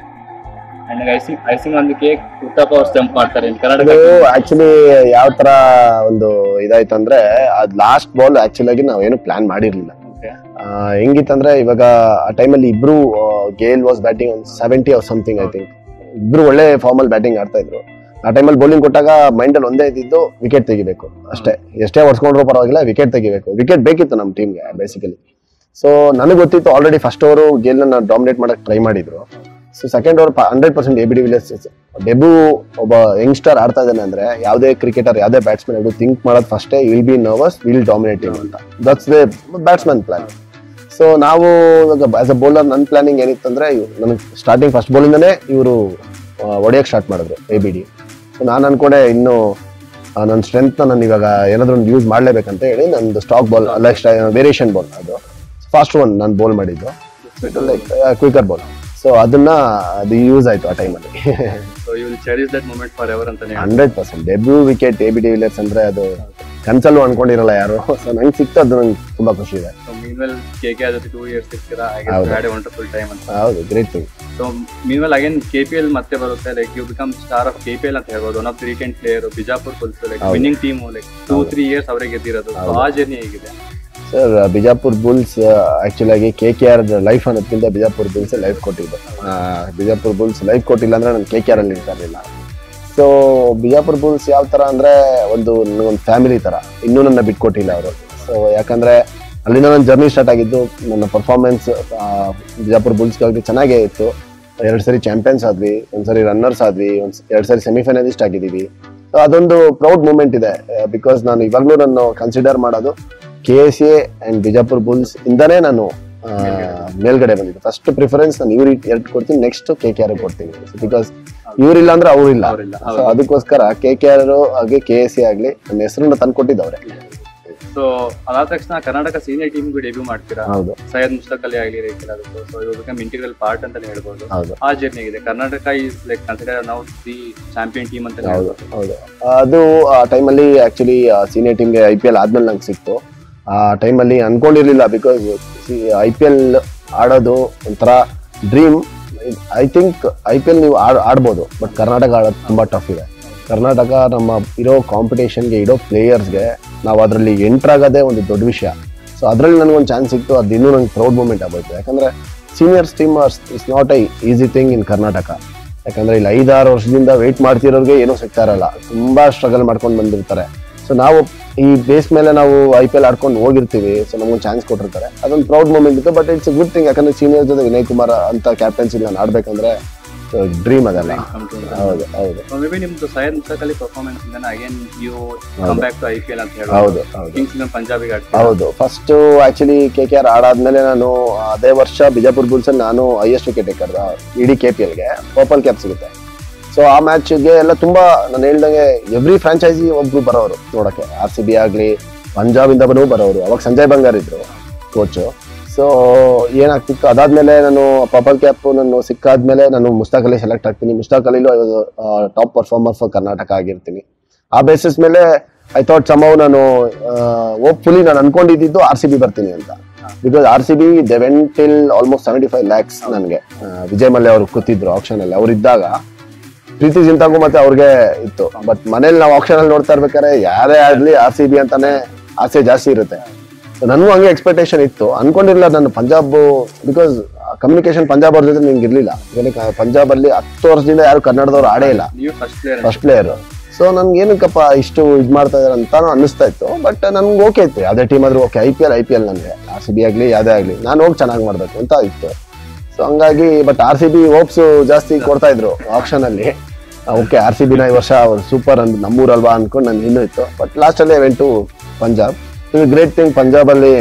and icing icing ಒಂದು cake Uthappa ಅವ್ರು stump ಮಾಡ್ತಾರೆ ಇನ್ ಕರ್ನಾಟಕ ಅದು ಆಕ್ಚುಲಿ ಯಾವ ತರ ಒಂದು ಇದಾಯ್ತು ಅಂದ್ರೆ ಅದ್ ಲಾಸ್ಟ್ ಬಾಲ್ ಆಕ್ಚುಲ್ ಆಗಿ ನಾವೇನು ಪ್ಲಾನ್ ಮಾಡಿರ್ಲಿಲ್ಲ Okay. ಆ, ಹೆಂಗಿತ್ತಂದ್ರೆ ಇವಾಗ ಆ ಟೈಮಲ್ಲಿ ಇಬ್ರು ಗೇಲ್ ವಾಸ್ ಬ್ಯಾಟಿಂಗ್ ಒಂದು seventy or something I think ಇಬ್ರು ಒಳ್ಳೆ ಫಾರ್ಮ್ ಅಲ್ಲಿ ಬ್ಯಾಟಿಂಗ್ ಆಡ್ತಾ ಇದ್ರು ಆ ಟೈಮಲ್ಲಿ ಬೌಲಿಂಗ್ ಕೊಟ್ಟಾಗ ಮೈಂಡ್ ಅಲ್ಲಿ ಒಂದೇ ಇದ್ದಿದ್ದು ವಿಕೆಟ್ ತೆಗಿಬೇಕು ಅಷ್ಟೇ ಎಷ್ಟೇ ಹೊಡ್ಸ್ಕೊಂಡ್ರು ಪರವಾಗಿಲ್ಲ ವಿಕೆಟ್ ತೆಗಿಬೇಕು ವಿಕೆಟ್ ಬೇಕಿತ್ತು ನಮ್ಮ ಟೀಮ್ಗೆ ಬೇಸಿಕಲಿ ಸೊ ನನಗೆ ಗೊತ್ತಿತ್ತು ಆಲ್ರೆಡಿ ಫಸ್ಟ್ ಓವರು ಗೇಲ್ನ ಡಾಮಿನೇಟ್ ಮಾಡಕ್ ಟ್ರೈ ಮಾಡಿದ್ರು so second over hundred percent A B de Villiers debut ಒಬ್ಬ ಯಂಗ್ಸ್ಟರ್ ಆಡ್ತಾ ಇದ್ದಾನೆ ಅಂದ್ರೆ ಯಾವುದೇ ಕ್ರಿಕೆಟರ್ ಯಾವುದೇ ಬ್ಯಾಟ್ಸ್ಮನ್ ಅದು ಥಿಂಕ್ ಮಾಡೋದು ಫಸ್ಟೇ will be nervous will dominate ಅಂತ that's the batsman plan so ನಾವು ಇವಾಗ ಆಸ್ ಅ ಬೌಲರ್ ನನ್ನ ಪ್ಲಾನಿಂಗ್ ಏನಿತ್ತಂದ್ರೆ ನನಗೆ ಸ್ಟಾರ್ಟಿಂಗ್ ಫಸ್ಟ್ ಬೌಲಿಂದನೇ ಇವರು ಹೊಡೆಯಕ್ಕೆ ಸ್ಟಾರ್ಟ್ ಮಾಡಿದ್ರು ಎ ಬಿ ಡಿ ಸೊ ನಾನು ಅನ್ಕೊಂಡೆ ಇನ್ನು ನನ್ನ ಸ್ಟ್ರೆಂತ್ ನಾನು ಇವಾಗ ಏನಾದ್ರು ಒಂದು ಯೂಸ್ ಮಾಡಲೇಬೇಕಂತ ಹೇಳಿ ನಂದು ಸ್ಟಾಕ್ ಬಾಲ್ ಅಲ್ಲ ವೇರಿಯೇಷನ್ ಬಾಲ್ ಅದು ಫಾಸ್ಟ್ ಒನ್ ನಾನು ಬೌಲ್ ಮಾಡಿದ್ದು ಲೈಕ್ ಕ್ವಿಕರ್ ಬಾಲ್ ಸೊ ಅದನ್ನ ಅದು ಯೂಸ್ ಆಯ್ತು ಆ ಟೈಮಲ್ಲಿ so you will cherish that moment for ever ಅಂತಾನೆ hundred percent debut wicket A B de Villiers ಅಂದ್ರೆ ಅದು ಕನ್ಸಲ್ಲೂ ಅನ್ಕೊಂಡಿರಲ್ಲ ಯಾರು ಸೊ ನಂಗೆ ಸಿಕ್ತು ಅದು ನಂಗೆ ತುಂಬಾ ಖುಷಿ ಇದೆ ಸೊ ಮೀನ್ವೆಲ್ ಕೆ ಕೆ ಜೊತೆ ಟೂ ಇಯರ್ಸ್ ಸಿಗ್ತೀರಾ ಹೌದು. ಹ್ಯಾಡ್ ಎ ವಂಡರ್ಫುಲ್ ಟೈಮ್ ಅಂತ ಹೌದು great thing so meanwhile again K P L ಮತ್ತೆ ಬರುತ್ತೆ like you become star of K P L ಅಂತ ಹೇಳ್ಬೋದು one of the retained player Bijapur Bulls like ಹೌದು. ವಿನ್ನಿಂಗ್ ಟೀಮ್ ಲೈಕ್ ಟೂ ಹೌದು. Three years ಅವರೇ ಗೆದ್ದಿರೋದು ಸೊ ಹೌದು. ಆ ಜರ್ನಿ ಹೇಗಿದೆ ಸರ್ ಬಿಜಾಪುರ್ ಬುಲ್ಸ್ ಆಕ್ಚುಲ್ ಆಗಿ ಕೆ ಕೆ ಆರ್ ಲೈಫ್ ಅನ್ನೋದಕ್ಕಿಂತ ಬಿಜಾಪುರ್ ಬುಲ್ಸ್ ಲೈಫ್ ಕೊಟ್ಟಿದ್ದು ಆ, ಬಿಜಾಪುರ್ ಬುಲ್ಸ್ ಲೈಫ್ ಕೊಟ್ಟಿಲ್ಲ ಅಂದ್ರೆ ನಾನು ಕೆ ಕೆ ಆರ್ ಅಲ್ಲಿ ಇರ್ತಾ ಇರಲಿಲ್ಲ ಸೊ ಬಿಜಾಪುರ್ ಬುಲ್ಸ್ ಯಾವ ತರ ಅಂದ್ರೆ ಒಂದು ಒಂದು ಫ್ಯಾಮಿಲಿ ತರ ಇನ್ನೂ ನನ್ನ ಬಿಟ್ಕೊಟ್ಟಿಲ್ಲ ಅವರು ಸೊ ಯಾಕಂದ್ರೆ ಅಲ್ಲಿಂದ ನನ್ನ ಜರ್ನಿ ಸ್ಟಾರ್ಟ್ ಆಗಿದ್ದು ನನ್ನ ಪರ್ಫಾರ್ಮೆನ್ಸ್ ಬಿಜಾಪುರ್ ಬುಲ್ಸ್ಗಾಗಿ ಚೆನ್ನಾಗೇ ಇತ್ತು ಎರಡು ಸರಿ ಚಾಂಪಿಯನ್ಸ್ ಆದ್ವಿ ಒಂದ್ಸರಿ ರನ್ನರ್ಸ್ ಆದ್ವಿ ಒಂದ್ ಎರಡು ಸರಿ ಸೆಮಿಫೈನಲಿಸ್ಟ್ ಆಗಿದ್ದೀವಿ ಸೊ ಅದೊಂದು ಪ್ರೌಡ್ ಮೂಮೆಂಟ್ ಇದೆ ಬಿಕಾಸ್ ನಾನು ಇವಾಗಲೂ ನಾನು ಕನ್ಸಿಡರ್ ಮಾಡೋದು K S A and Bijapur Bulls ಇಂದಾನೇ ನಾನು ಆ, ಮೇಲ್ಗಡೆ ಬಂದಿದ್ದು ಫಸ್ಟ್ ಪ್ರಿಫರೆನ್ಸ್ ನಾನು ಇವ್ರಿಗೆ ಎರಡು ಕೊಡ್ತೀನಿ ನೆಕ್ಸ್ಟ್ ಕೆ ಕೆ ಆರ್ ಕೊಡ್ತೀನಿ ಬಿಕಾಸ್ ಇವ್ರಿಲ್ಲ ಅಂದ್ರೆ ಅವ್ರಿಲ್ಲ ಅವ್ರಿಲ್ಲ, ಸೊ ಹೌದು. ಅದಕ್ಕೋಸ್ಕರ ಕೆ ಕೆ ಆರ್ ಹಾಗೆ ಕೆ ಎಸ್ ಸಿ ಆಗ್ಲಿ ನನ್ನ ಹೆಸರನ್ನ ತಂದು ಕೊಟ್ಟಿದ್ದವ್ರೆ ಸೊ ಅದಾದ ತಕ್ಷಣ ಕರ್ನಾಟಕ ಸೀನಿಯರ್ ಟೀಮ್ಗೂ ಡೆಬ್ಯೂ ಮಾಡ್ತೀರಾ ಹೌದು ಸೈಯದ್ ಮುಸ್ತಕ್ ಅಲಿ ಆಗಲಿ ರೇಖಿಲ್ ಅದಕ್ಕೂ ಸೊ ಇವು ಬಿಕಮ್ ಇಂಟಿಗ್ರಲ್ ಪಾರ್ಟ್ ಅಂತಾನೆ ಹೇಳ್ಬೋದು ಹೌದು ಆ ಜರ್ನಿ ಇದೆ ಕರ್ನಾಟಕ ಈಸ್ ಲೈಕ್ ಕನ್ಸಿಡರ್ ನಾವು ದಿ ಚಾಂಪಿಯನ್ ಟೀಮ್ ಅಂತ ಹೌದು ಹೇಳ್ಬೋದು ಹೌದು ಅದು ಆ ಟೈಮಲ್ಲಿ ಆಕ್ಚುಲಿ ಸೀನಿಯರ್ ಟೀಮ್ಗೆ ಐ ಪಿ ಎಲ್ ಆದ್ಮೇಲೆ ನಂಗೆ ಸಿಕ್ತು ಆ ಟೈಮಲ್ಲಿ ಅನ್ಕೊಂಡಿರ್ಲಿಲ್ಲ ಬಿಕಾಸ್ ಐ ಪಿ ಎಲ್ ಆಡೋದು ಒಂಥರ dream I think I P L ನೀವು ಆಡ್ ಆಡ್ಬೋದು ಬಟ್ ಕರ್ನಾಟಕ ಆಡೋದು ತುಂಬ ಟಫ್ ಇದೆ ಕರ್ನಾಟಕ ನಮ್ಮ ಇರೋ ಕಾಂಪಿಟೇಷನ್ಗೆ ಇರೋ ಪ್ಲೇಯರ್ಸ್ಗೆ ನಾವು ಅದರಲ್ಲಿ ಎಂಟ್ರಾಗೋದೇ ಒಂದು ದೊಡ್ಡ ವಿಷಯ ಸೊ ಅದರಲ್ಲಿ ನನಗೊಂದು ಚಾನ್ಸ್ ಸಿಕ್ತು ಅದು ಇನ್ನೂ ನಂಗೆ ಪ್ರೌಡ್ ಮೂಮೆಂಟ್ ಆಗೋಯ್ತು ಯಾಕಂದರೆ seniors team is not I easy thing in Karnataka ಯಾಕಂದ್ರೆ ಇಲ್ಲಿ ಐದಾರು ವರ್ಷದಿಂದ ವೆಯ್ಟ್ ಮಾಡ್ತಿರೋರಿಗೆ ಏನೂ ಸಿಗ್ತಾ ಇರಲ್ಲ ತುಂಬಾ ಸ್ಟ್ರಗಲ್ ಮಾಡ್ಕೊಂಡು ಬಂದಿರ್ತಾರೆ ಸೊ ನಾವು ಈ ಬೇಸ್ ಮೇಲೆ ನಾವು ಐ ಪಿ ಎಲ್ ಆಡ್ಕೊಂಡು ಹೋಗಿರ್ತೀವಿ ಸೊ ನಮ್ಗೊಂದು ಚಾನ್ಸ್ ಕೊಟ್ಟಿರ್ತಾರೆ ಅದೊಂದು ಪ್ರೌಡ್ ಮೂಮೆಂಟ್ ಇತ್ತು ಬಟ್ ಇಟ್ಸ್ ಗುಡ್ ಥಿಂಗ್ ಯಾಕಂದ್ರೆ ಸೀನಿಯರ್ ಜೊತೆ ವಿನಯ್ ಕುಮಾರ್ ಅಂತ ಕ್ಯಾಪ್ಟನ್ಸಿ ನಾನು ಆಡ್ಬೇಕಂದ್ರೆ ಡ್ರೀಮ್ ಅದಲ್ಲ come to ಹೌದು ಹೌದು ಮೇ ಬಿ ನಿಮ್ದು ಸೈಯದ್ ಮುಸ್ತಕ್ ಅಲಿ ಪರ್ಫಾರ್ಮೆನ್ಸ್ ಇಂದ again you come back to I P L ಅಂತ ಹೇಳಿ ಹೌದು ಹೌದು ಕಿಂಗ್ಸ್ ಇಲೆವನ್ ಪಂಜಾಬಿಗೆ ಆಡ್ತೀವಿ ಹೌದು first actually K K R ಆಡಾದ್ಮೇಲೆ ನಾನು ಅದೇ ವರ್ಷ ಬಿಜಾಪುರ್ ಬುಲ್ಸ್ ನಾನು ಹೈಯೆಸ್ಟ್ ವಿಕೆಟ್ ಟೇಕರ್ ಇಡೀ ಕೆ ಪಿ ಎಲ್ಗೆ ಪರ್ಪಲ್ ಕ್ಯಾಪ್ ಸಿಗುತ್ತೆ ಸೊ ಆ ಮ್ಯಾಚ್ಗೆ ಎಲ್ಲ ತುಂಬಾ ನಾನು ಹೇಳ್ದಂಗೆ ಎವ್ರಿ ಫ್ರಾಂಚೈಸಿ ಒಬ್ರು ಬರೋರು ನೋಡಕ್ಕೆ ಆರ್ ಸಿ ಬಿ ಆಗ್ಲಿ ಪಂಜಾಬ್ ಇಂದ ಬರೋರು ಅವಾಗ ಸಂಜಯ್ ಬಂಗಾರ್ ಇದ್ರು ಕೋಚು ಸೊ ಏನಾಗ್ತಿತ್ತು ಅದಾದ್ಮೇಲೆ ನಾನು ಪರ್ಪಲ್ ಕ್ಯಾಪ್ ನಾನು ಸಿಕ್ಕಾದ್ಮೇಲೆ ನಾನು ಮುಸ್ತಾಕ್ ಅಲಿ ಸೆಲೆಕ್ಟ್ ಆಗ್ತೀನಿ ಮುಸ್ತಾಕ್ ಅಲಿಲು ಟಾಪ್ ಪರ್ಫಾರ್ಮರ್ ಫಾರ್ ಕರ್ನಾಟಕ ಆಗಿರ್ತೀನಿ ಆ ಬೇಸಿಸ್ ಮೇಲೆ ಐ ಥಾಟ್ ಸಮವ್ ನಾನು ಹೋಪ್ಫುಲಿ ನಾನು ಅನ್ಕೊಂಡಿದ್ದು ಆರ್ ಸಿ ಬಿ ಬರ್ತೀನಿ ಅಂತ because R C B they went till almost seventy five lakhs ನನಗೆ ವಿಜಯ್ ಮಲ್ಯ ಅವರು ಕೂತಿದ್ರು ಆಪ್ಷನ್ ಅಲ್ಲಿ ಅವ್ರು ಇದ್ದಾಗ ಪ್ರೀತಿ ಜಿಂತಾಗೂ ಮತ್ತೆ ಅವ್ರಿಗೆ ಇತ್ತು ಬಟ್ ಮನೇಲಿ ನಾವು ಆಪ್ಷನ್ ಅಲ್ಲಿ ನೋಡ್ತಾ ಇರ್ಬೇಕಾದ್ರೆ ಯಾರೇ ಆಗ್ಲಿ ಆರ್ ಸಿ ಬಿ ಅಂತಾನೆ ಆಸೆ ಜಾಸ್ತಿ ಇರುತ್ತೆ So ನನಗೂ ಹಂಗೆ ಎಕ್ಸ್ಪೆಕ್ಟೇಷನ್ ಇತ್ತು ಅನ್ಕೊಂಡಿರ್ಲಿಲ್ಲ ನಾನು ಪಂಜಾಬ್ ಬಿಕಾಸ್ ಕಮ್ಯುನಿಕೇಶನ್ ಪಂಜಾಬ್ ಅವ್ರ ಜೊತೆ ನಿಂಗೆ ಇರ್ಲಿಲ್ಲ ಏನಕ್ಕೆ ಪಂಜಾಬ್ ಅಲ್ಲಿ ಹತ್ತು ವರ್ಷದಿಂದ ಯಾರು ಕನ್ನಡದವ್ರು ಆಡೇ ಇಲ್ಲ ನೀವು first player first player so ನನ್ಗೆ ಏನಕ್ಕಪ್ಪ ಇಷ್ಟು ಇದು ಮಾಡ್ತಾ ಇದಾರೆ ಅಂತಾನು ಅನ್ನಿಸ್ತಾ ಇತ್ತು ಬಟ್ ನನ್ಗೆ ಓಕೆ ಇತ್ತು ಯಾವುದೇ ಟೀಮ್ ಆದ್ರೂ okay I P L I P L ನನಗೆ ಆರ್ ಸಿ ಬಿ ಆಗಲಿ ಯಾವುದೇ ಆಗಲಿ ನಾನು ಹೋಗಿ ಚೆನ್ನಾಗಿ ಮಾಡ್ಬೇಕು ಅಂತ ಇತ್ತು ಸೊ ಹಂಗಾಗಿ but R C B hopes ಜಾಸ್ತಿ ಕೊಡ್ತಾ ಇದ್ರು ಆಪ್ಷನ್ ಅಲ್ಲಿ ಓಕೆ ಆರ್ ಸಿ ಬಿನ ಈ ವರ್ಷ ಸೂಪರ್ ಅಂದ್ ನಮ್ಮೂರಲ್ವಾ ಅನ್ಕೊಂಡು ನನ್ಗೆ ಇನ್ನೂ ಇತ್ತು ಬಟ್ ಲಾಸ್ಟಲ್ಲಿ ವೆಂಟು ಪಂಜಾಬ್ ಗ್ರೇಟ್ ಥಿಂಗ್ ಪಂಜಾಬಲ್ಲಿ